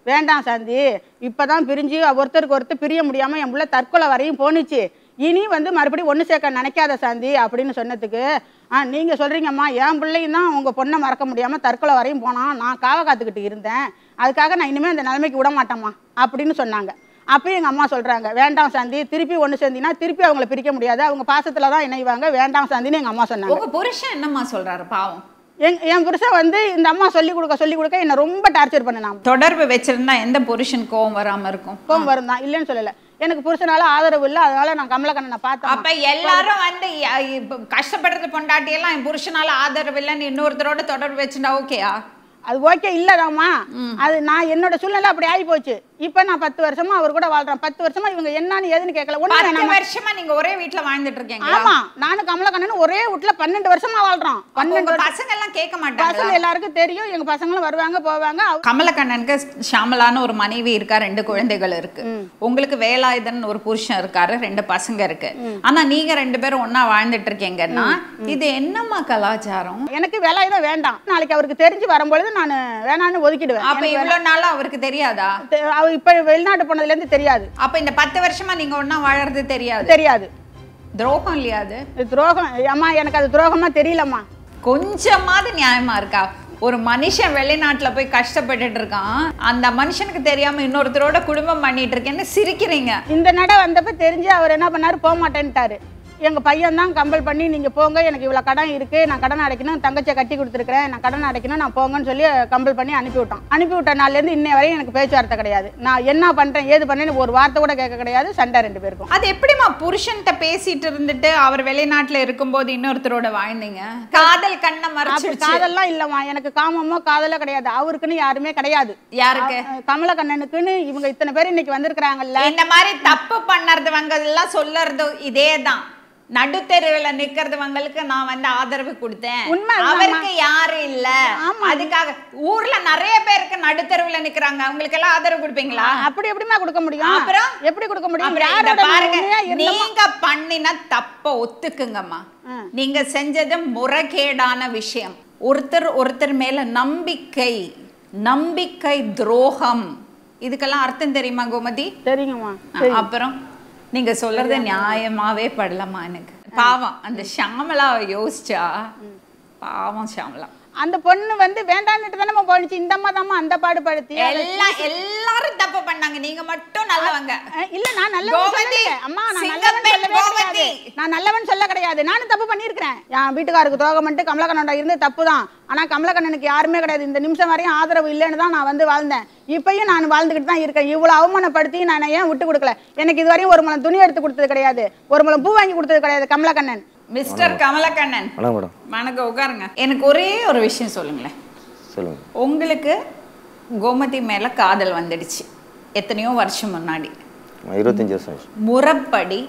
வேண்டாம் சாந்தி இப்பதான் பிரிஞ்சு ஒருத்தருக்கு ஒருத்தர் பிரிய முடியாம என் புள்ள தற்கொலை வரையும் போணுச்சு இனி வந்து மறுபடியும் ஒன்று சேர்க்க நினைக்காத சாந்தி அப்படின்னு சொன்னதுக்கு ஆ நீங்கள் சொல்கிறீங்கம்மா என் பிள்ளையும் தான் உங்கள் பொண்ணை மறக்க முடியாமல் தற்கொலை வரையும் போனான் நான் காவ காத்துக்கிட்டு இருந்தேன் அதுக்காக நான் இனிமேல் அந்த நிலைமைக்கு விட மாட்டேம்மா அப்படின்னு சொன்னாங்க அப்பயும் எங்கள் அம்மா சொல்கிறாங்க வேண்டாம் சாந்தி திருப்பி ஒன்று சேர்ந்தீங்கன்னா திருப்பி அவங்கள பிரிக்க முடியாது அவங்க பாசத்தில் தான் இணைவாங்க வேண்டாம் சாந்தின்னு எங்கள் அம்மா சொன்னாங்க உங்க புருஷன் என்னம்மா சொல்றாரு பாவம் என் என் புருஷன் வந்து இந்த அம்மா சொல்லி கொடுக்க சொல்லி கொடுக்க என்னை ரொம்ப டார்ச்சர் பண்ணினான் தொடர்பு வச்சிருந்தா எந்த புருஷன் கோவம் வராம இருக்கும் கோவம் வரும் தான் இல்லைன்னு சொல்லலை எனக்கு புருஷனால ஆதரவு இல்லை அதனால நான் கமலக்கண்ணனை பார்த்தேன் அப்ப எல்லாரும் வந்து ய- இப்ப கஷ்டப்படுறது பொண்டாட்டி எல்லாம் என் புருஷனால ஆதரவு இல்லைன்னு இன்னொருத்தரோட தொடர்பு வச்சுட்டா ஓகேயா அது ஓகே இல்லதாம்மா அது நான் என்னோட சூழ்நிலை அப்படி ஆகி போச்சு இப்ப நான் பத்து வருஷமா அவர் கூட வாழ்றேன் பத்து வருஷமா இவங்க என்னன்னு ஏதுன்னு கேட்கல ஒண்ணு பத்து வேணாமா வருஷமா நீங்க ஒரே வீட்டுல வாழ்ந்துட்டு இருக்கீங்களா ஆமா நானும் கமலக்கண்ணன் ஒரே வீட்டுல பன்னெண்டு வருஷமா வாழ்றோம் அப்ப பன்னெண்டு உங்க வருஷம் பசங்க எல்லாம் கேட்க பசங்க மாட்டாங்க எல்லாருக்கும் தெரியும் எங்க பசங்களும் வருவாங்க போவாங்க அவ- கமலக்கண்ணனுக்கு ஷாமலான்னு ஒரு மனைவி இருக்கா ரெண்டு குழந்தைகள் இருக்கு உங்களுக்கு வேலாயுதன் ஒரு புருஷன் இருக்காரு ரெண்டு பசங்க இருக்கு ஆனா நீங்க ரெண்டு பேரும் ஒண்ணா வாழ்ந்துட்டு இருக்கீங்கன்னா இது என்னம்மா கலாச்சாரம் எனக்கு வேலை தான் வேண்டாம் நாளைக்கு அவருக்கு தெரிஞ்சு வரும்பொழுது நான் வேணான்னு ஒதுக்கிடுவேன் அப்ப எனக்கு இவ்வளவு நாளா அவருக்கு தெரியாதா தெ- அவர் இப்ப வெளிநாட்டு போனதுல இருந்து தெரியாது அப்ப இந்த பத்து வருஷமா நீங்க ஒண்ணா வாழறது தெரியாது தெரியாது துரோகம் இல்லையா அது இது துரோகம் அம்மா எனக்கு அது துரோகமா தெரியலம்மா கொஞ்சமாவது நியாயமா இருக்கா ஒரு மனுஷன் வெளிநாட்டுல போய் கஷ்டப்பட்டுட்டு இருக்கான் அந்த மனுஷனுக்கு தெரியாம இன்னொருத்தரோட குடும்பம் பண்ணிட்டு இருக்கேன்னு சிரிக்கிறீங்க இந்த நட வந்தப்ப தெரிஞ்சு அவர் என்ன பண்ணாரு போக மாட்டேன்ட்டாரு எங்க பையன் தான் கம்பல் பண்ணி நீங்க போங்க எனக்கு இவ்வளவு கடன் இருக்கு நான் கடன் அடைக்கணும் தங்கச்சியை கட்டி கொடுத்துருக்கேன் நான் கடன் அடைக்கணும் நான் போங்கன்னு சொல்லி கம்பல் பண்ணி அனுப்பி விட்டான் அனுப்பி விட்ட நாள்ல இருந்து இன்னை வரையும் எனக்கு பேச்சுவார்த்தை கிடையாது நான் என்ன பண்றேன் ஏது பண்றேன்னு ஒரு வார்த்தை கூட கேட்க கிடையாது சண்டை ரெண்டு பேருக்கும் அது எப்படிம்மா புருஷன்ட்ட பேசிட்டு இருந்துட்டு அவர் வெளிநாட்டுல இருக்கும்போது இன்னொருத்தரோட வாழ்ந்தீங்க காதல் கண்ணை அப்படி மறைச்சிருச்சு காதல்லாம் இல்லம்மா எனக்கு காமமோ காதலோ கிடையாது அவருக்குன்னு யாருமே கிடையாது யாருக்கு அஹ் கமலக்கண்ணனுக்குன்னு இவங்க இத்தனை பேர் இன்னைக்கு வந்திருக்கிறாங்கல்ல இந்த மாதிரி தப்பு பண்ணறதுவங்க எல்லாம் சொல்லறது இதேதான் நடுத்தெருவுல நிக்கிறதுவங்களுக்கு நான் வந்து ஆதரவு கொடுத்தேன் உண்மை அதுதாம்மா. அவருக்கு யாரும் இல்ல ஆமா. அதுக்காக ஊர்ல நிறைய பேருக்கு நடுத்தெருவுல நிக்கிறாங்க அவங்களுக்கு எல்லாம் ஆதரவு கொடுப்பீங்களா அப்படி எப்படிமா கொடுக்க முடியும் அப்புறம்? எப்படி கொடுக்க முடியும் அப்புறம் இத யாரோட பாருங்க உண்மையா இருந்தோமோ- நீங்க பண்ணின தப்ப ஒத்துக்குங்கம்மா நீங்க செஞ்சது முறைகேடான விஷயம் ஒருத்தர் ஒருத்தர் மேல நம்பிக்கை நம்பிக்கை துரோகம் இதுக்கெல்லாம் அர்த்தம் தெரியுமா கோமதி சரிங்கம்மா அ- அப்புறம் நீங்க சொல்றது நியாயமாவே படலமா எனக்கு பாவம் அந்த ஷாமலாவை யோசிச்சா பாவம் ஷாமலா அந்த பொண்ணு வந்து வேண்டான்னுட்டு தானே போனுச்சு இந்த அம்மா தாம்மா அந்த பாடு படுத்தி அதை- எல்லாம் எல்லாரும் தப்பு பண்ணாங்க நீங்க மட்டும் நல்லவங்க அஹ் இல்ல நான் நல்லவன் கோமதி, சொல்லலையே. அம்மா நான் நல்லவன் சிங்கப்பெண் சொல்லவே கோமதி. கிடையாது நான் நல்லவன் சொல்ல கிடையாது நானும் தப்பு பண்ணியிருக்கிறேன் என் வீட்டுக்காருக்கு துரோகம் பண்ணிட்டு கமலக்கண்ணோட இருந்து தப்பு தான் ஆனா கமலக்கண்ணனுக்கு யாருமே கிடையாது இந்த நிமிஷம் வரையும் ஆதரவு இல்லைன்னு தான் நான் வந்து வாழ்ந்தேன் இப்பயும் நான் வாழ்ந்துகிட்டு தான் இருக்கேன் இவ்வளவு அவமானப்படுத்தி நான் ஏன் விட்டு கொடுக்கல எனக்கு இது வரையும் ஒரு முளம் துணி எடுத்து கொடுத்தது கிடையாது ஒரு முளம் பூ வாங்கி கொடுத்தது கிடையாது கமலக்கண்ணன் மிஸ்டர் கமலக்கண்ணன் வணக்கம் மேடம் வணக்கம் உட்காருங்க எனக்கு ஒரே ஒரு விஷயம் சொல்லுங்களேன் சொல்லுங்கள் உங்களுக்கு கோமதி மேல காதல் வந்துடுச்சு எத்தனையோ வருஷம் முன்னாடி இருபத்தஞ்சி வருஷம் ஆச்சு முறைப்படி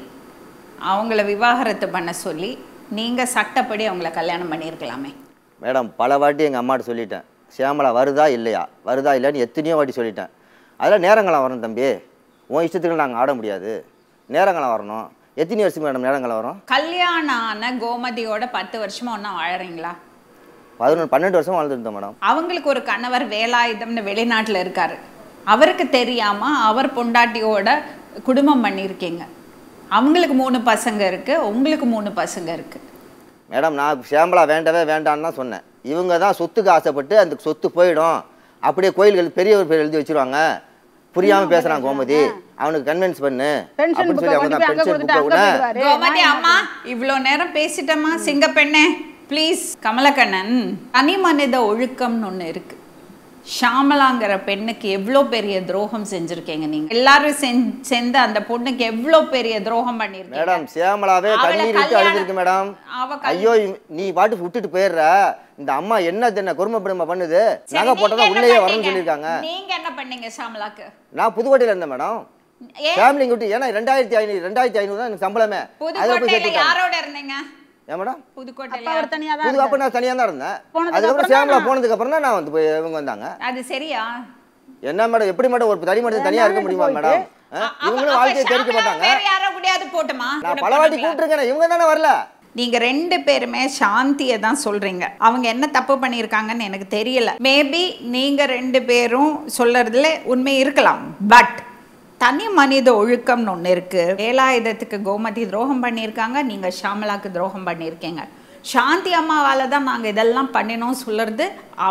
அவங்கள விவாகரத்து பண்ண சொல்லி நீங்க சட்டப்படி அவங்கள கல்யாணம் பண்ணியிருக்கலாமே மேடம் பல வாட்டி எங்கள் அம்மாட்ட சொல்லிட்டேன் சியாமலா வருதா இல்லையா வருதா இல்லையான்னு எத்தனையோ வாட்டி சொல்லிட்டேன் அதெல்லாம் நேரங்களாம் வரணும் தம்பி உன் இஷ்டத்துக்கு நாங்கள் ஆட முடியாது நேரங்களாம் வரணும் எத்தனை வருஷம் மேடம் நேரங்களாம் வரும் கல்யாணம் ஆன கோமதியோட பத்து வருஷமா ஒன்றா வாழறீங்களா பதினொன்று பன்னெண்டு வருஷம் வாழ்ந்துருந்தோம் மேடம் அவங்களுக்கு ஒரு கணவர் வேலாயுதம்னு வெளிநாட்டுல இருக்காரு அவருக்கு தெரியாம அவர் பொண்டாட்டியோட குடும்பம் பண்ணியிருக்கீங்க அவங்களுக்கு மூணு பசங்க இருக்கு உங்களுக்கு மூணு பசங்க இருக்கு மேடம் நான் சியாமலா வேண்டவே வேண்டான்னு தான் சொன்னேன் இவங்க தான் சொத்துக்கு ஆசைப்பட்டு அந்த சொத்து போயிடும் அப்படியே கோயில்கள் பெரியவர் பேர் எழுதி வச்சிருவாங்க புரியாம பேசுறான் கோமதி அவனுக்கு கன்வின்ஸ் பண்ணு பென்ஷன் அப்படின்னு புக்கை சொல்லி அவங்க கொண்டு தான் போய் அங்க பென்ஷன் கொடுத்துட்டு புக்கை அங்க கூட போயிடுவாரு கோமதி அம்மா இவ்வளோ நேரம் பேசிட்டம்மா சிங்கப்பெண்ணே ப்ளீஸ் கமலக்கண்ணன் தனி மனித ஒழுக்கம்னு ஒண்ணு இருக்கு ஷாமலாங்கிற பெண்ணுக்கு எவ்வளோ பெரிய துரோகம் செஞ்சிருக்கீங்க நீங்க எல்லாரும் செஞ்- சேர்ந்து அந்த பொண்ணுக்கு எவ்வளோ பெரிய துரோகம் பண்ணிருக்கீங்க மேடம் சியாமலாவே அவளை கண்ணீர் விட்டு கல்யாணம்- அழுதுருக்கு மேடம் அவ கல்- ஐயோ இவ- நீ பாட்டு விட்டுட்டு போயிடுற இந்த அம்மா என்ன தென்ன குடும்பப்படுமா பண்ணுது சரி, நகை நீங்க போட்டதா என்ன உள்ளேயே வரணும்னு பண்ணீங்க? சொல்லியிருக்காங்க நீங்க என்ன பண்ணீங்க ஷாமலாக்கு நான் புதுக்கோட்டையில இருந்தேன் மேடம் ஏன் ஃபேமிலி விட்டு ஏன்னா ரெண்டாயிரத்தி ஐநூறு ரெண்டாயிரத்தி ஐநூறு தான் எனக்கு சம்பளமே அதில் போய் புதுக்கோட்டையில சேர்த்துட்டாங்க யாரோட இருந்தீங்க ஏன் மேடம் புதுக்கோட்டையில அப்ப அவர் தனியா தான் புது அப்போ நான் தனியாக தான் இருந்தேன் போனதுக்கு அதுக்கப்புறம் அப்புறம் சியாமலா தான் போனதுக்கு அப்புறம் தான் நான் வந்து போய் இவங்க வந்தாங்க அது சரியா என்ன மேடம் எப்படி மேடம் ஒரு தனி மனிதன் தனியா இருக்க முடியுமா மேடம் ஆ? அப்ப- இவங்களும் அப்ப வாழ்க்கையை தெரிவிக்க ஷாமலா மாட்டாங்க வேற யாரோ கூடயாவது போட்டுமா நான் பல வாட்டி கூப்பிட்டுருக்கேன் இவங்க தானே வரல நீங்க ரெண்டு பேருமே சாந்தியை தான் சொல்றீங்க அவங்க என்ன தப்பு பண்ணியிருக்காங்கன்னு எனக்கு தெரியல மேபி நீங்க ரெண்டு பேரும் சொல்றதுல உண்மை இருக்கலாம் பட் தனி மனித ஒழுக்கம்னு ஒன்று இருக்கு வேலாயுதத்துக்கு கோமதி துரோகம் பண்ணியிருக்காங்க நீங்க ஷாமலாக்கு துரோகம் பண்ணியிருக்கீங்க சாந்தி அம்மாவால தான் நாங்கள் இதெல்லாம் பண்ணினோம் சொல்றது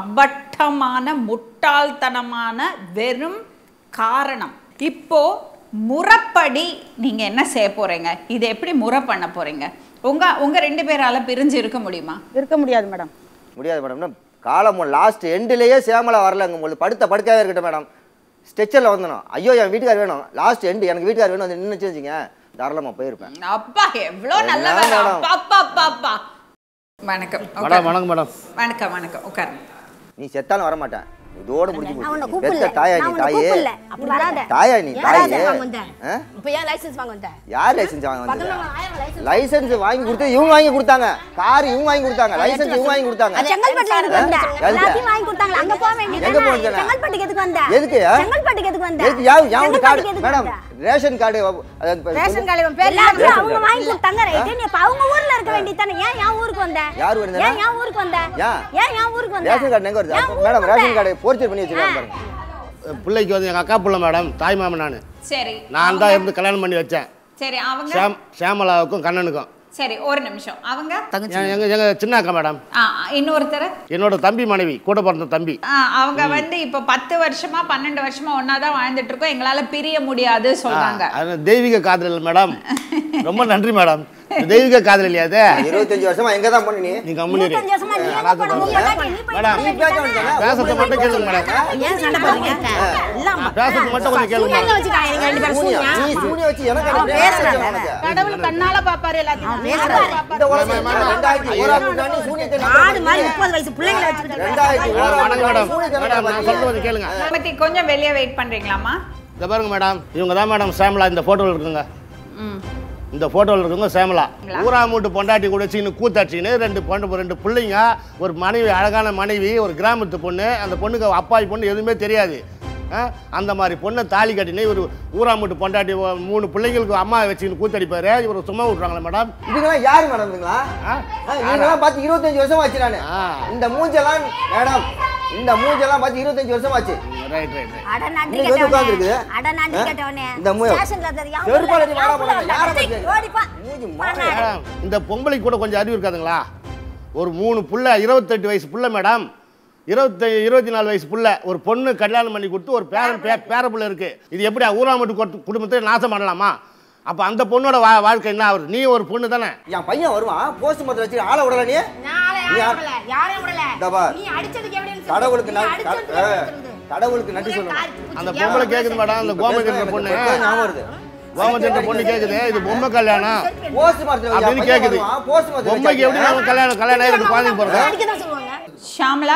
அபட்டமான முட்டாள்தனமான வெறும் காரணம் இப்போ முறைப்படி நீங்க என்ன செய்ய போறீங்க இதை எப்படி முறை பண்ண போறீங்க உங்க உங்க ரெண்டு பேரால பிரிஞ்சு இருக்க முடியுமா இருக்க முடியாது மேடம் முடியாது மேடம் காலம் லாஸ்ட் எண்டுலேயே சேமலா வரலங்க உங்களுக்கு படுத்த படுக்கவே இருக்கட்டும் மேடம் ஸ்ட்ரெச்சரில் வந்துடும் ஐயோ என் வீட்டுக்கார் வேணும் லாஸ்ட் எண்டு எனக்கு வீட்டுக்கார் வேணும் வந்து நின்று வச்சுங்க தாராளமாக போயிருப்பேன் அப்பா எவ்வளோ நல்ல என்ன வேலை மேடம்? அப்பா அப்பா அப்பா அப்பா வணக்கம் மேடம் உட்காருங்க. வணக்கம் மேடம் வணக்கம் வணக்கம் உட்காருங்க நீ செத்தாலும் வர மாட்டேன் இதோட முடிஞ்சு நான் உன்னை போச்சு கூப்பிடல பெத்த தாயா நீ நான் உன்னை தாயே கூப்பிடல அப்படி வராத தாயா நீ ஏன் தாயே வராத? வாங்க வந்த. ஆ? இப்போ ஏன் லைசென்ஸ் வாங்க வந்த யார் லைசென்ஸ் வாங்க பக்கத்துல வந்தது ஆயிரம் license லைசென்ஸ் வாங்கி கொடுத்து இவங்க வாங்கி கொடுத்தாங்க கார் இவங்க வாங்கி கொடுத்தாங்க லைசென்ஸ் இவங்க வாங்கி கொடுத்தாங்க அது செங்கல்பட்டுல இருக்கு வந்த எதுக்கு? எல்லாத்தையும் வாங்கி கொடுத்தாங்க அங்க போக எங்க வேண்டியது போனீங்க? செங்கல்பட்டுக்கு எதுக்கு வந்த எதுக்கு? செங்கல்பட்டுக்கு எதுக்கு வந்த எதுக்கு யார் யார் கார்டு செங்கல்பட்டுக்கு எதுக்கு மேடம் வந்த? ரேஷன் கார்டு ரேஷன் கார்டு இவன் பேர்ல ரேஷன் அவங்க கார்டு. வாங்கி கொடுத்தாங்க ரைட்டு நீ இப்ப அவங்க ஊர்ல இருக்க வேண்டியதானே ஏன் என் ஊருக்கு வந்த யார் ஊருக்கு வந்தா? ஏன் என் ஊருக்கு வந்த ஏன்? ஏன் என் ஊருக்கு வந்த ரேஷன் கார்டு எங்க வருது ஏன் அப்ப ஊருக்கு மேடம் வந்த? ரேஷன் கார்டு போர்ச்சர் பண்ணி வச்சிருக்காங்க பாருங்க பிள்ளைக்கு வந்து எங்கள் அக்கா பிள்ளை மேடம் தாய் மாமன் நான் சரி நான் தான் இருந்து கல்யாணம் பண்ணி வச்சேன் சரி அவங்க ஷியாம் ஷியாமலாவுக்கும் கண்ணனுக்கும் சரி ஒரு நிமிஷம் அவங்க எங்க எங்க- எங்க சின்ன அக்கா மேடம் ஆ, இன்னொருத்தர் என்னோட தம்பி மனைவி கூட பிறந்த தம்பி ஆ, அவங்க வந்து இப்ப பத்து வருஷமா பன்னெண்டு வருஷமா ஒன்னாதான் வாழ்ந்துட்டு இருக்கோம் எங்களால பிரிய முடியாது சொல்றாங்க அது தெய்வீக காதல் இல்லை மேடம் ரொம்ப நன்றி மேடம் இது தெய்வீக காதல் இல்லையா அது இருபத்தஞ்சு வருஷமா எங்க தான் பண்ணி நீ நீ கம்முனு இரு. இருபத்தஞ்சு வருஷமா நீ எங்க போன? உன் பொண்டாட்டி நீ போய் மேடம் நீ பேச வேண்டியதானே? பேசுறத மட்டும் கேளுங்க மேடம் ஏன் சண்டை போடுறீங்க இல்லாம பேசுறது மட்டும் கொஞ்சம் கேளுங்க சூனியம் வச்சுட்டாங்க நீங்க ரெண்டு பேரும் சூனியா? சூனியம். நீ சூனியம் வச்சு எனக்கு அவன் என்ன பேசுறான் பிரச்சனை உனக்கு? கடவுள் கண்ணால பாப்பாரு எல்லாத்தையும் பேசுறாரு. இந்த உலகம் ரெண்டாயிரத்தி ஓராம் நூற்றாண்டு சூனியத்தை ஆடு மாதிரி முப்பது வயசு பிள்ளைங்களை வச்சுக்கிட்டு ரெண்டாயிரத்தி மேடம், ஓராம் வணக்கம் மேடம் சூனியத்தை மேடம் நான் நடப்பாரு. சொல்றது கொஞ்சம் கேளுங்க பத்தி கொஞ்சம் வெளியே வெயிட் பண்றீங்களாமா இந்த பாருங்க மேடம் இவங்க தான் மேடம் சேமலா இந்த ஃபோட்டோவில் இருக்குங்க ம் இந்த ஃபோட்டோவில் இருக்கவங்க சேமலா ஊராமூட்டு பொண்டாட்டி கூட வச்சுக்கின்னு கூத்தாச்சின்னு ரெண்டு பொண்ணு ரெண்டு பிள்ளைங்க ஒரு மனைவி அழகான மனைவி ஒரு கிராமத்து பொண்ணு அந்த பொண்ணுக்கு அப்பாய் பொண்ணு எதுவுமே தெரியாது ஆ? அந்த மாதிரி பொண்ணை தாலி கட்டினு ஒரு ஊராமூட்டு பொண்டாட்டி ஒ- மூணு பிள்ளைங்களுக்கு அம்மா வச்சுக்கின்னு கூத்தடிப்பாரு இவர் சும்மா விட்றாங்களே மேடம் இதுங்கெல்லாம் யாரு மேடம் இதுங்களா ஆ? ஆ, இவங்கெல்லாம் பார்த்து இருபத்தஞ்சு வருஷம் ஆச்சு நானு ஆ. இந்த மூஞ்செல்லாம் மேடம் இந்த மூஞ்செல்லாம் பார்த்து இருபத்தஞ்சு வருஷம் ஆச்சு ரைட் ரைட் ரைட் அட நன்றி நீங்க வந்து கேட்டவனே. உட்கார்ந்திருக்குது. அட நன்றி ஆ? கேட்டவனே. இந்த மூ- ஸ்டேஷன்ல தெரியாம செருப்பால உள்ள நீ வாடா உள்ள போடா, யாரை உள்ள பத்தி? ஓடிப்பா. மூஞ்சி வாடா. மேடம் இந்த பொம்பளைக்கு கூட கொஞ்சம் அறிவு இருக்காதுங்களா ஒரு மூணு புள்ள இருபத்தெட்டு வயசு புள்ள மேடம் இருபத்தி இருபத்தி நாலு வயசு புள்ள ஒரு பொண்ணு கல்யாணம் பண்ணி கொடுத்து ஒரு பேரன் பே பேர புள்ள இருக்கு இது எப்படி ஊராமட்டு கொட்டு- குடும்பத்தை நாசம் பண்ணலாமா அப்போ அந்த பொண்ணோட வா வாழ்க்கை என்ன ஆகுது நீ ஒரு பொண்ணு தானே என் பையன் வருவான் போஸ்ட் மரத்தில் வச்சு ஆளை விடல நீ நாளை நீ யாரையும் யார்? விடல, யாரையும் விடல. இதோ பார். நீ அடிச்சதுக்கு எப்படி இருந்துச்சு? கடவுளுக்கு நீ நன்றி அடிச்சதுக்கு ஆ, எப்படி இருந்துச்சு? கடவுளுக்கு நன்றி ஒரே சொல்லணும் காரி தூக்கி அந்த வச்சிருக்கியா? பொம்பளை கேட்குது மேடம் அந்த கோமதி எனக்கு பொண்ணு இப்ப ஞாபகம் வருது கோமதி பொண்ணு கேட்குது இது பொம்மை கல்யாணம் போஸ்ட் மரத்தில் அப்படின்னு கேட்குது போஸ்ட் மரத்தில் பொம்மைக்கு எப்படி நம்ம கல்யாணம் கல்யாணம் ஆயிருக்கு குழந்தைங்க போகிறது அடிக்கதான் சொல்லுவாங்க. ஷாமலா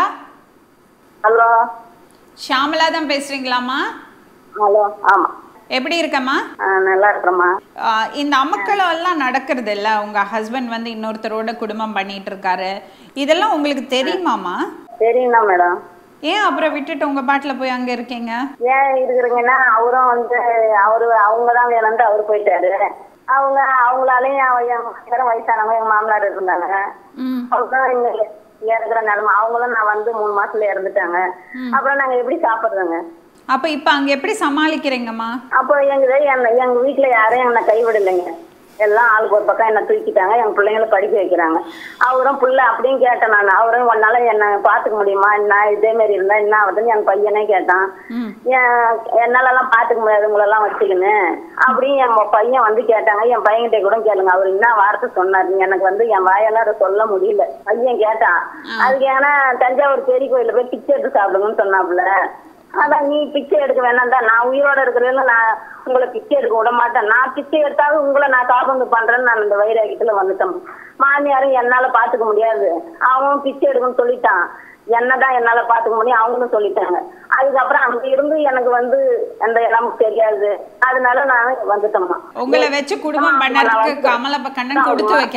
ஹலோ ஷாமலா தான் பேசுறீங்களாம்மா ஹலோ ஆமா எப்படி இருக்கம்மா ஆ, நல்லா இருக்கிறேம்மா ஆ, இந்த அமக்களம் எல்லாம் நடக்கிறது இல்ல உங்க ஹஸ்பண்ட் வந்து இன்னொருத்தரோட குடும்பம் பண்ணிட்டு இருக்காரு இதெல்லாம் உங்களுக்கு தெரியுமாமா தெரியும்ண்ணா மேடம் ஏன் அப்புறம் விட்டுட்டு உங்க பாட்டுல போய் அங்க இருக்கீங்க ஏன் இருக்கிறீங்கன்னா அவரும் வந்து அவரு அவங்க தான் வேணும்ட்டு அவரு போயிட்டாரு அவங்க அவங்களாலையும் அவ- என் மாமியாரும் வயசானவங்க எங்க மாமனார் இருந்தாங்க ம் அவங்க இங்க இங்க இருக்கிற நிலைமை அவங்களும் நான் வந்து மூணு மாசத்துல இறந்துட்டாங்க அப்புறம் நாங்க எப்படி சாப்பிடுறோங்க அப்ப இப்ப அங்க எப்படி சமாளிக்கிறீங்கம்மா அப்போ எங்க என்ன எங்க வீட்டுல யாரும் என்னை கைவிடலைங்க எல்லாம் ஆளுக்கு ஒரு பக்கம் என்ன தூக்கிட்டாங்க எங்க பிள்ளைங்களை படிக்க வைக்கிறாங்க அவரும் புள்ள அப்படின்னு கேட்டேன் நான் அவரும் உன்னால என்ன பாத்துக்க முடியுமா என்ன இதே மாதிரி இருந்தா என்ன ஆகுதுன்னு என் பையனே கேட்டான் என் என்னால எல்லாம் பாத்துக்க முடியாது உங்களெல்லாம் வச்சுக்கின்னு அப்படின்னு என் பையன் வந்து கேட்டாங்க என் பையன்கிட்ட கூட கேளுங்க அவர் என்ன வார்த்தை சொன்னாரு எனக்கு வந்து என் வாயால அதை சொல்ல முடியல பையன் கேட்டான் அதுக்கு ஏன்னா தஞ்சாவூர் பெரிய கோயில்ல போய் பிச்சை எடுத்து சாப்பிடுங்கன்னு சொன்னாப்புல அதான் நீ பிச்சை எடுக்க வேணாம் தான் நான் உயிரோட இருக்கிறதுல நான் உங்களை பிச்சை எடுக்க விட மாட்டேன் நான் பிச்சை எடுத்தாலும் உங்களை நான் காப்பந்து பண்றேன்னு நான் இந்த வைராக்கியத்துல வந்துட்டேன் மாமியாரும் என்னால பாத்துக்க முடியாது அவனும் பிச்சை எடுக்கணும்னு சொல்லிட்டான் என்னதான் என்னால பாத்துக்க முடியும் அவங்களும் சொல்லிட்டாங்க அதுக்கப்புறம் அங்க இருந்து எனக்கு வந்து எந்த இடமும் தெரியாது அதனால நான் வந்துட்டேம்மா உங்களை வச்சு குடும்பம் பண்ணறதுக்கு கமல கண்ணன் கொடுத்து வைக்கல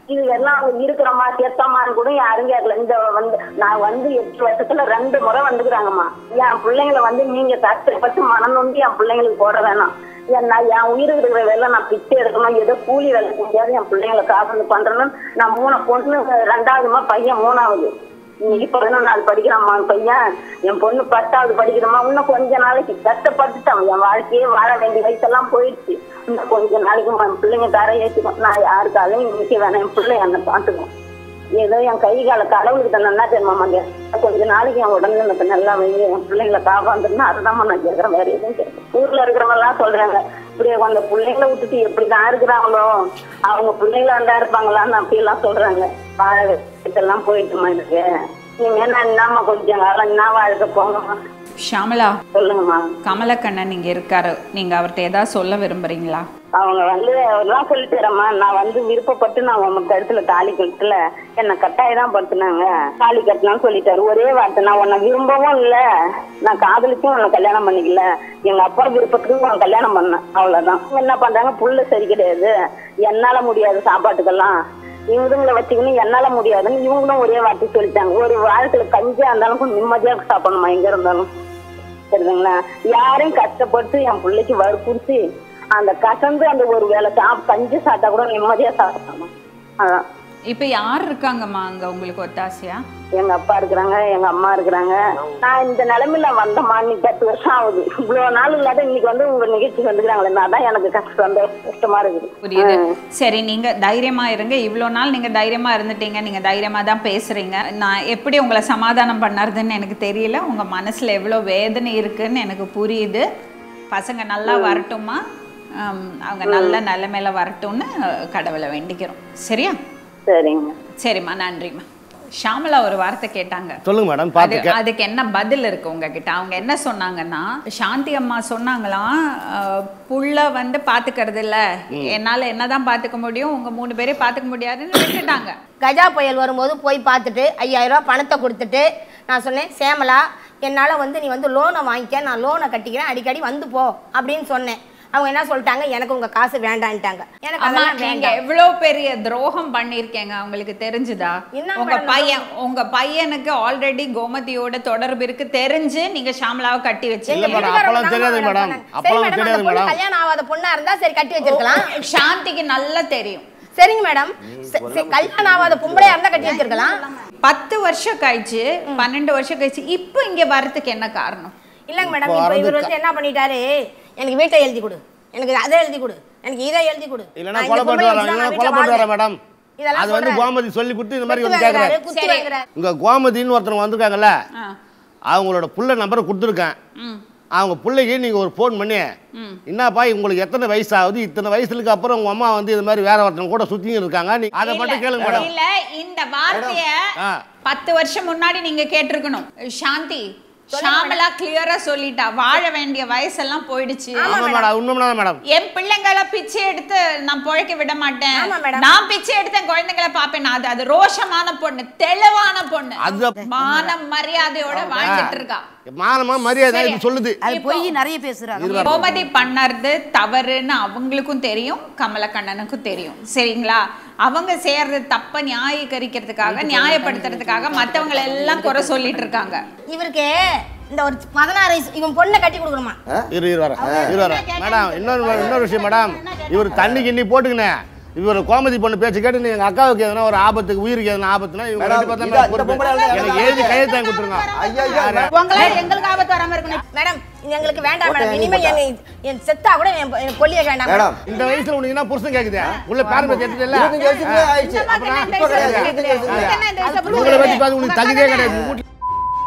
இது எல்லாம் அவங்க இருக்கிறோமா செத்தம்மான்னு கூட யாரும் கேட்கல இந்த வந்து நான் வந்து எட்டு வருஷத்துல ரெண்டு முறை வந்துக்கிறாங்கம்மா என் பிள்ளைங்களை வந்து நீங்க கஷ்டப்பட்டு மனம் நொண்டி என் பிள்ளைங்களுக்கு போட வேணாம் என் நான் என் உயிருக்கு இருக்கிற வேலை நான் பிச்சை எடுக்கணும் ஏதோ கூலி வேலை செஞ்சாலும் என் பிள்ளைங்களை காசு பண்றேன்னு நான் மூணு பொண்ணு ரெண்டாவதுமா பையன் மூணாவது இன்னைக்கு பதினொன்று நாள் படிக்கிறாம்மா என் பையன் என் பொண்ணு பத்தாவது படிக்கிறோமா இன்னும் கொஞ்ச நாளைக்கு கஷ்டப்பட்டுட்டான் என் வாழ்க்கையே வாழ வேண்டிய வயசெல்லாம் போயிடுச்சு இன்னும் கொஞ்ச நாளைக்கு என் பிள்ளைங்க கரை ஏற்றிக்கும் நான் யாருக்காலையும் நிற்க வேணாம் என் பிள்ளை என்னை பார்த்துக்கும் ஏதோ என் கை கால கடவுளுக்கு தான் நல்லா தெரியுமாங்க கொஞ்ச நாளைக்கு என் உடனே எனக்கு நல்லா வைங்க என் பிள்ளைங்களை காப்பாந்துருந்தா அதுதான் நான் கேட்குறேன் வேற எதுவும் கேட்குறேன் ஊர்ல இருக்கிறவங்க எல்லாம் சொல்றாங்க இப்படியே அந்த பிள்ளைங்களை விட்டுட்டு எப்படிதான் இருக்கிறாங்களோ அவங்க பிள்ளைங்களா இருந்தா இருப்பாங்களான்னு அப்படியெல்லாம் சொல்றாங்க வாழ இதெல்லாம் போயிட்டுமா இருக்கு நீங்க என்ன என்னம்மா கொஞ்சம் காலம் என்ன வாழ்க்கை போங்கம்மா ஷாமலா சொல்லுங்கம்மா கமலக்கண்ணன் இங்க இருக்காரு நீங்க அவர்கிட்ட ஏதாவது சொல்ல விரும்புறீங்களா அவங்க வந்து எல்லாம் சொல்லிட்டுறம்மா நான் வந்து விருப்பப்பட்டு நான் உன் கழுத்துல தாலி கழுத்துல என்னை கட்டாயம் தான் படுத்துனாங்க தாலி கட்டணும்னு சொல்லிட்டாரு ஒரே வார்த்தை நான் உன்னை விரும்பவும் இல்ல நான் காதலிச்சும் உன்னை கல்யாணம் பண்ணிக்கல எங்க அப்பா விருப்பத்துக்கு உன்னை கல்யாணம் பண்ணேன் அவ்வளவுதான் இவங்க என்ன பண்றாங்க புள்ள சரி கிடையாது என்னால முடியாது சாப்பாட்டுக்கெல்லாம் இவங்களை வச்சுக்கணும் என்னால முடியாதுன்னு இவங்களும் ஒரே வார்த்தை சொல்லிட்டாங்க ஒரு வாழ்க்கையில கஞ்சியா இருந்தாலும் கொஞ்சம் நிம்மதியா சாப்பிடணுமா எங்க இருந்தாலும் சரிங்களா யாரையும் கஷ்டப்பட்டு என் பிள்ளைக்கு வற்புறுத்தி அந்த கசந்து அந்த ஒரு வேலை சாப் கஞ்சி சாப்பிட்டா கூட நிம்மதியா சாப்பிடலாமா அதான் இப்ப யார் இருக்காங்கம்மா அங்க உங்களுக்கு ஒத்தாசையா எங்க அப்பா இருக்கிறாங்க எங்க அம்மா இருக்கிறாங்க நான் இந்த நிலைமையில வந்தம்மா இன்னைக்கு பத்து வருஷம் ஆகுது இவ்வளவு நாள் இல்லாத இன்னைக்கு வந்து உங்க நிகழ்ச்சி வந்துக்கிறாங்களே அதான் எனக்கு கஷ்டம் அந்த கஷ்டமா இருக்குது புரியுது சரி நீங்க தைரியமா இருங்க இவ்வளோ நாள் நீங்க தைரியமா இருந்துட்டீங்க நீங்க தைரியமா தான் பேசுறீங்க நான் எப்படி உங்களை சமாதானம் பண்ணறதுன்னு எனக்கு தெரியல உங்க மனசுல எவ்வளோ வேதனை இருக்குன்னு எனக்கு புரியுது பசங்க நல்லா வரட்டுமா ஆம், அவங்க நல்ல நிலைமையில வரட்டும்னு அஹ், கடவுளை வேண்டிக்கிறோம் சரியா சரிங்க சரிம்மா நன்றிம்மா ஷாமலா ஒரு வார்த்தை கேட்டாங்க சொல்லுங்க மேடம் அது பார்த்துக்க அதுக்கு என்ன பதில் இருக்கு உங்ககிட்ட அவங்க என்ன சொன்னாங்கன்னா சாந்தி அம்மா சொன்னாங்களாம் அஹ், புள்ள வந்து பாத்துக்கிறது இல்ல என்னால என்னதான் பாத்துக்க முடியும் உங்க மூணு பேரையும் பாத்துக்க முடியாதுன்னு விட்டுட்டாங்க கஜா புயல் வரும்போது போய் பார்த்துட்டு ஐயாயிரம் ரூபாய் பணத்தை கொடுத்துட்டு நான் சொன்னேன் சேமலா என்னால் வந்து நீ வந்து லோனை வாங்கிக்க நான் லோனை கட்டிக்கிறேன் அடிக்கடி வந்து போ அப்படின்னு சொன்னேன் அவங்க என்ன சொல்லிட்டாங்க எனக்கு உங்கள் காசு வேண்டான்ட்டாங்க எனக்கு அம்மா அதெல்லாம் நீங்க வேண்டாம் எவ்வளவு பெரிய துரோகம் பண்ணிருக்கீங்க அவங்களுக்கு தெரிஞ்சுதா என்ன உங்க madam பையன் உங்க பையனுக்கு ஆல்ரெடி கோமதியோட தொடர்பு இருக்கு தெரிஞ்சு நீங்க ஷாமலாவை கட்டி இல்ல வச்சீங்க மேடம், அப்பெல்லாம் தெரியாது மேடம். சரி அப்பெல்லாம் மேடம், அந்த தெரியாது பொண்ணு மேடம். கல்யாணம் ஆகாத பொண்ணா இருந்தா சரி கட்டி வச்சிருக்கலாம் சாந்திக்கு நல்லா தெரியும் சரிங்க மேடம் ச- சரி, கல்யாணம் ஆகாத பொம்பளையா இருந்தா கட்டி வச்சிருக்கலாம் பத்து வருஷம் கழிச்சு பன்னெண்டு வருஷம் கழிச்சு இப்போ இங்க வரதுக்கு என்ன காரணம் இல்லைங்க மேடம் இப்போ இவர் வந்து என்ன பண்ணிட்டாரு எனக்கு வீட்டை எழுதி கொடு எனக்கு அதை எழுதி கொடு எனக்கு இதை எழுதி கொடு இல்லைன்னா நான் கொலை இந்த பண்ணிட்டு பொம்பளை வரேன் வச்சுதான் இல்லைன்னா நான் கொலை வீட்டுல பண்ணிட்டு வரேன் வாழ்றேன். மேடம் இதெல்லாம் அது வந்து சொல்றாரு. கோமதி சொல்லி கொடுத்து இந்த மாதிரி குத்து வந்து வாங்குறாரு, கேட்குறேன் குத்து சரி. வாங்குறாரு. இங்க கோமதின்னு ஒருத்தர் வந்திருக்காங்கல்ல ஆ. அவங்களோட புள்ள நம்பரை கொடுத்துருக்கேன் ம். அவங்க பிள்ளைக்கு நீங்க ஒரு ஃபோன் பண்ணி என்னப்பா உங்களுக்கு எத்தனை வயசு ஆகுது இத்தனை வயசுக்கு அப்புறம் உங்க அம்மா வந்து இது மாதிரி வேற ஒருத்தவங்க கூட சுத்தியும் இருக்காங்க நீ அதை மட்டும் கேளுங்க மேடம் இல்ல இந்த வார்த்தைய ஆ. பத்து வருஷம் முன்னாடி நீங்க கேட்டிருக்கணும் சாந்தி ஷாமலா கிளியரா சொல்லிட்டா வாழ வேண்டிய வயசெல்லாம் போயிடுச்சு ஆமா மேடம் உண்மைதான் மேடம் என் பிள்ளைங்கள பிச்சை எடுத்து நான் பிழைக்க விட மாட்டேன் ஆமா, madam. நான் பிச்சை எடுத்த குழந்தைங்களை பாப்பேன் அது அது ரோஷமான பொண்ணு தெளிவான பொண்ணு அது- மான மரியாதையோட வாழ்ந்துட்டு இருக்கா மானமா மரியாதை சரி. இது சொல்லுது அது போய் நிறைய பேசுறாங்க கோமதி பண்ணறது தவறுன்னு அவங்களுக்கும் தெரியும் கமலக்கண்ணனுக்கும் தெரியும் சரிங்களா அவங்க செய்யறது தப்ப நியாயீகரிக்கிறதுக்காக நியாயப்படுத்துறதுக்காக மத்தவங்களை எல்லாம் குறை சொல்லிட்டு இருக்காங்க இவருக்கு இந்த ஒரு பதினாறு வயசு இவன் பொண்ணை கட்டி கொடுக்கணுமா இரு இரு வரேன் இரு வரேன் மேடம் இன்னொரு இன்னொரு விஷயம் மேடம் இவர் தண்ணி கிண்ணி போட்டுக்கினே இவர் கோமதி பொண்ணு பேச்சு கேட்டு நீ எங்க அக்காவுக்கு எதனா ஒரு ஆபத்துக்கு உயிருக்கு எதனா ஆபத்துனா இவங்க மேடம், ரெண்டு பேரும் தான் இதா- இந்த பொறுப்பு. பொம்பளை எல்லாம் எனக்கு எழுதி கையெழுத்து வாங்கி கொடுத்துருங்க ஐயா, ஐயா, யாரு? உங்களால எங்களுக்கு ஆபத்து வராம இருக்கணும் மேடம் இது எங்களுக்கு வேண்டாம் ஓட்டை மேடம் வாங்கி இனிமே போட்டா. எங்க என் செத்தா கூட என் என் கொல்லிய வேண்டாம் மேடம் இந்த வயசுல உனக்கு என்ன புருஷன் கேக்குது உள்ள பாருங்க கேட்டுல இருபத்தஞ்சு வருஷத்துக்கு ஆயிடுச்சு இப்போ கிடையாது இருபத்தஞ்சு வருஷத்துக்கு உங்களை வச்சு பார்த்து உனக்கு தகுதியே கிடையாது உங்க வீட்டுல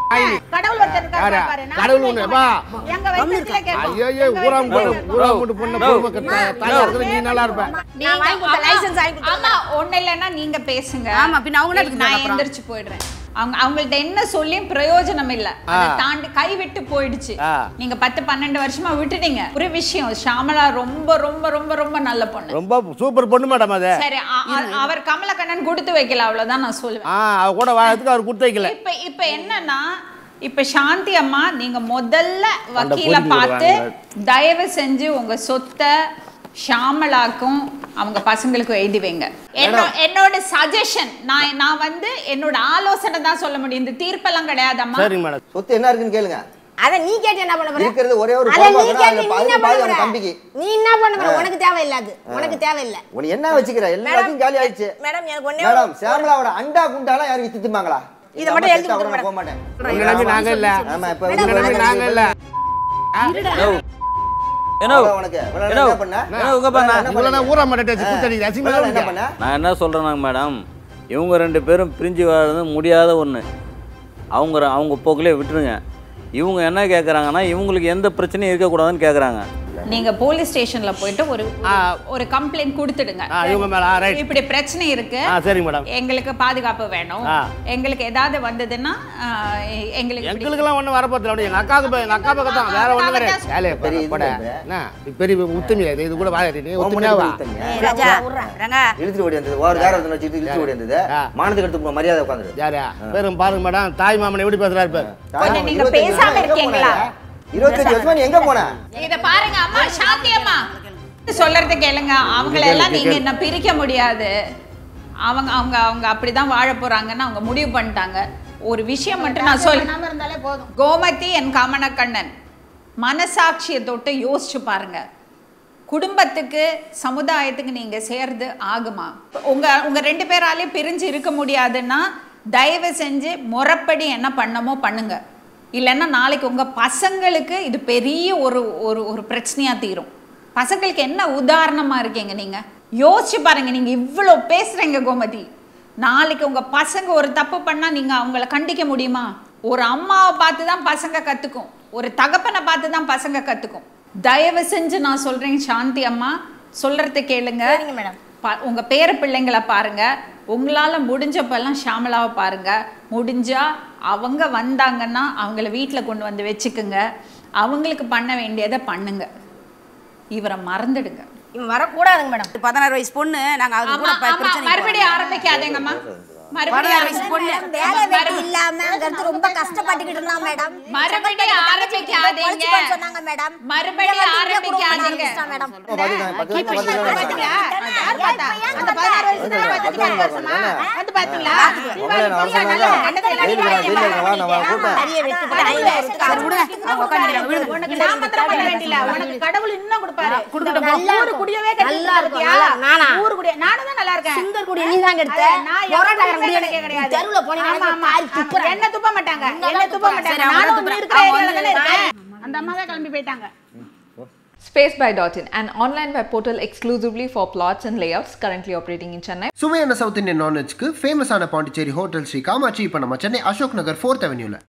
கடவுள் ஒருத்தர் இருக்காரு யாரு? பாரு. நான் கடவுள் ஒண்ணு வா எங்க வயசுல கேட்போம் ஐயோ ஊராம் போட்டு ஊராம் போட்டு பொண்ணு பொறுமை கட்ட தாயா இருக்கிற நீ நல்லா இருப்ப நான் வாங்கி கொடுத்த லைசன்ஸ் வாங்கி கொடுத்தேன் ஆமா ஒண்ணு இல்லைன்னா நீங்க பேசுங்க ஆமா, பின்ன அவங்க என்ன நான் அப்புறம்? எந்திரிச்சு போயிடுறேன் அவங்க அவங்கள்ட்ட என்ன சொல்லியும் பிரயோஜனம் இல்ல அதை ஆ. தாண்டி கைவிட்டு போயிடுச்சு ஆ. நீங்க பத்து பன்னெண்டு வருஷமா விட்டுட்டீங்க ஒரு விஷயம் ஷாமலா ரொம்ப ரொம்ப ரொம்ப ரொம்ப நல்ல பொண்ணு ரொம்ப சூப்பர் பொண்ணு மேடம் அது சரி அ- அ- அவர் கமலக்கண்ணன் கொடுத்து வைக்கல அவ்வளவுதான் நான் சொல்லுவேன் ஆ அவ கூட வாழறதுக்கு அவர் கொடுத்து வைக்கல இப்ப இப்ப என்னன்னா இப்ப சாந்தி அம்மா நீங்க முதல்ல வக்கீல பொறுக்கி பார்த்து விடுவாங்க. தயவு செஞ்சு உங்க சொத்தை ஷாமலாக்கும் அவங்க பசங்களுக்கும் எழுதி வைங்க என்னோ- என்னோட சஜஷன் நான் நான் வந்து என்னோட ஆலோசனை தான் சொல்ல முடியும் இந்த தீர்ப்பெல்லாம் கிடையாதம்மா சரிங்க மேடம் சொத்து என்ன இருக்குன்னு கேளுங்க அத நீ கேட்டு என்ன பண்ண போற இருக்கிறது ஒரே ஒரு அத நீ குழந்தை கேட்டு தான், நீ அதுல என்ன பாதி பண்ண அவன் போற தம்பிக்கு. நீ என்ன பண்ண போற உனக்கு தேவையில்ல அது உனக்கு தேவையில்ல உனக்கு என்ன வச்சுக்கிற எல்லாத்தையும் காலி ஆயிடுச்சு மேடம் எனக்கு ஒண்ணே மேடம் சேமலாவோட அண்டா குண்டாலாம் யாரும் வித்து திம்பாங்களா இதை மட்டும் எழுதி கூட கொடுங்க நான் போக மாட்டேன் உங்களை நம்பி நாங்க இல்ல ஆமா இப்ப உங்களை வந்து நம்பி நாங்க இல்ல என்ன அவ்வளவு உனக்கு இவ்வளவு நேரம் என்ன பண்ண என்ன உங்க பண்ண என்ன இவ்வளவு பண்ணீங்க? நான் ஊரா மாட்டேன் கூத்தடி இவ்வளவு அசிங்கமா நேரம் என்ன இருக்கு. பண்ண நான் என்ன சொல்கிறேனாங்க மேடம் இவங்க ரெண்டு பேரும் பிரிஞ்சு வாழறது முடியாத ஒன்று அவங்க ர- அவங்க போக்கிலே விட்டுருங்க இவங்க என்ன கேட்குறாங்கன்னா இவங்களுக்கு எந்த பிரச்சனையும் இருக்கக்கூடாதுன்னு கேட்குறாங்க நீங்க போலீஸ் ஸ்டேஷன்ல போயிட்டு ஒரு ஆ. ஒரு கம்ப்ளைண்ட் கொடுத்துடுங்க ஆ இவங்க மேல ரைட் இப்படி பிரச்சனை இருக்கு ஆ சரிங்க மேடம் எங்களுக்கு பாதுகாப்பு வேணும் ஆ. எங்களுக்கு ஏதாவது வந்ததுன்னா ஆ, எ- எங்களுக்கு இப்படி- எங்களுக்கெல்லாம் ஒன்றும் வரப்போறது இல்லை எங்க அக்காவுக்கு ப- எங்க அக்கா பக்கம் தான் வேற ஒன்றும் கிடையாது வேலையை பெரிய பெரிய இது போட இல்ல. என்ன இது பெரிய உத்தமி இது இது கூட வாயாடி நீ உன் உத்தமியாவா முன்னாடி போய் ஏய், தனியா. ராஜா ரங்கா இழுத்துட்டு ஓடி வந்தது ஒரு வேற ஒருத்தனை வச்சுட்டு இழுத்து ஓடி வந்தது ஆ. மானத்துக்கு எடுத்து போ, மரியாதை உட்காந்துரு யாரா பேரும் பாருங்க மேடம் தாய் மாமன் எப்படி பேசுறாரு பாரு கொஞ்சம் நீங்க பேசாம இருக்கீங்களா? இருபத்தஞ்சு வருஷமா நீ எங்க போன இத பாருங்க அம்மா சாந்தி அம்மா சொல்றது கேளுங்க அவங்கள எல்லாம் நீங்க என்ன பிரிக்க முடியாது அவங்க அவங்க அவங்க அப்படிதான் வாழ போறாங்கன்னு அவங்க முடிவு பண்ணிட்டாங்க ஒரு விஷயம் மட்டும் நான் சொல்ல இருந்தாலே போதும் கோமதி என் காமனக்கண்ணன் மனசாட்சியை தொட்டு யோசிச்சு பாருங்க குடும்பத்துக்கு சமுதாயத்துக்கு நீங்க சேர்ந்து ஆகுமா உங்க உங்க ரெண்டு பேராலையும் பிரிஞ்சு இருக்க முடியாதுன்னா தயவு செஞ்சு முறைப்படி என்ன பண்ணமோ பண்ணுங்க இல்லைன்னா நாளைக்கு உங்க பசங்களுக்கு இது பெரிய ஒரு ஒரு ஒரு பிரச்சனையா தீரும் பசங்களுக்கு என்ன உதாரணமா இருக்கீங்க நீங்க யோசிச்சு பாருங்க நீங்க இவ்வளோ பேசுறீங்க கோமதி நாளைக்கு உங்க பசங்க ஒரு தப்பு பண்ணா நீங்க அவங்கள கண்டிக்க முடியுமா ஒரு அம்மாவை பார்த்து தான் பசங்க கத்துக்கும் ஒரு தகப்பனை பார்த்து தான் பசங்க கத்துக்கும் தயவு செஞ்சு நான் சொல்றேன் சாந்தி அம்மா சொல்றதை கேளுங்க சரிங்க மேடம். பா- உங்க பேர பிள்ளைங்களை பாருங்க உங்களால முடிஞ்சப்பெல்லாம் ஷாமலாவை பாருங்க முடிஞ்சா அவங்க வந்தாங்கன்னா அவங்கள வீட்டில் கொண்டு வந்து வச்சுக்குங்க அவங்களுக்கு பண்ண வேண்டியதை பண்ணுங்க இவரை மறந்துடுங்க இவன் வரக்கூடாதுங்க மேடம் பதினாறு வயசு பொண்ணு நாங்க அது ஆமா கூட ப- ஆமா பிரச்சனை மறுபடியும் ஆரம்பிக்காதேங்கம்மா பதினாறு மறுபடியும் வயசு பொண்ணு வேலை வெட்டி இல்லாம ரொம்ப கஷ்டப்பட்டுக்கிட்டு இருந்தான் மேடம் மறுபடியும் ஆரம்பிக்காதீங்க சொன்னாங்க மேடம் மறுபடியும் ஆரம்பிக்காதீங்க மேடம் பாத்துக்கலாம், பத்து வருஷம் பாத்துக்கலாம். யார் பார்த்தா? அந்த பதினாறு வயசு தானே பாத்தீங்க, வருஷமா? வந்து பாத்தீங்களா? உங்களை நான் வர சொன்னேன்ல? வெயிலுக்கு நான் வெயில்ல இருக்கேன், வா, நான் வா, கூப்பிட்டேன். நிறைய வெட்டி போட்டு கையில எடுத்து சரி விடுங்க அவங்க உட்காந்துருக்காங்க விடுங்க உனக்கு நான் மாத்திரம் பண்ண வேண்டியதில்ல. உனக்கு கடவுள் இன்னும் கொடுப்பாரு. கொடுக்கட்டும் இந்த ஊரு குடியவே கெடுத்து நல்லா இருக்கும், பாத்தியா? நல்லா. நானா? ஊரு குடிய நானும் தான் நல்லா இருக்கேன். சிங்கர் குடிய நீ தான் கெடுத்த. அது நான் போராட்டக்காரன் எவனுமே குடிய கிடைக்க கிடையாது. தெருவுல போனீங்கன்னா ஆமா, ஆமா. காரி துப்புறாங்க. என்ன துப்ப மாட்டாங்க இங்க என்ன தான் துப்ப துப்புறாங்க. மாட்டாங்க சரி, அவங்க நானும் துப்புறாங்க. நீ இருக்கிற அவங்க ஏரியால தானே வந்து- இருக்கேன் அந்த அம்மா தான் கிளம்பி போயிட்டாங்க Spacebuy.in, an online web portal exclusively for plots and layouts currently operating in Chennai. சுவையான சவுத் இந்தியன் நான்வெஜ்க்கு ஃபேமஸான பாண்டிச்சேரி ஹோட்டல் ஸ்ரீ காமாட்சி இப்போ நம்ம சென்னை அசோக் நகர் ஃபோர்த் அவென்யூல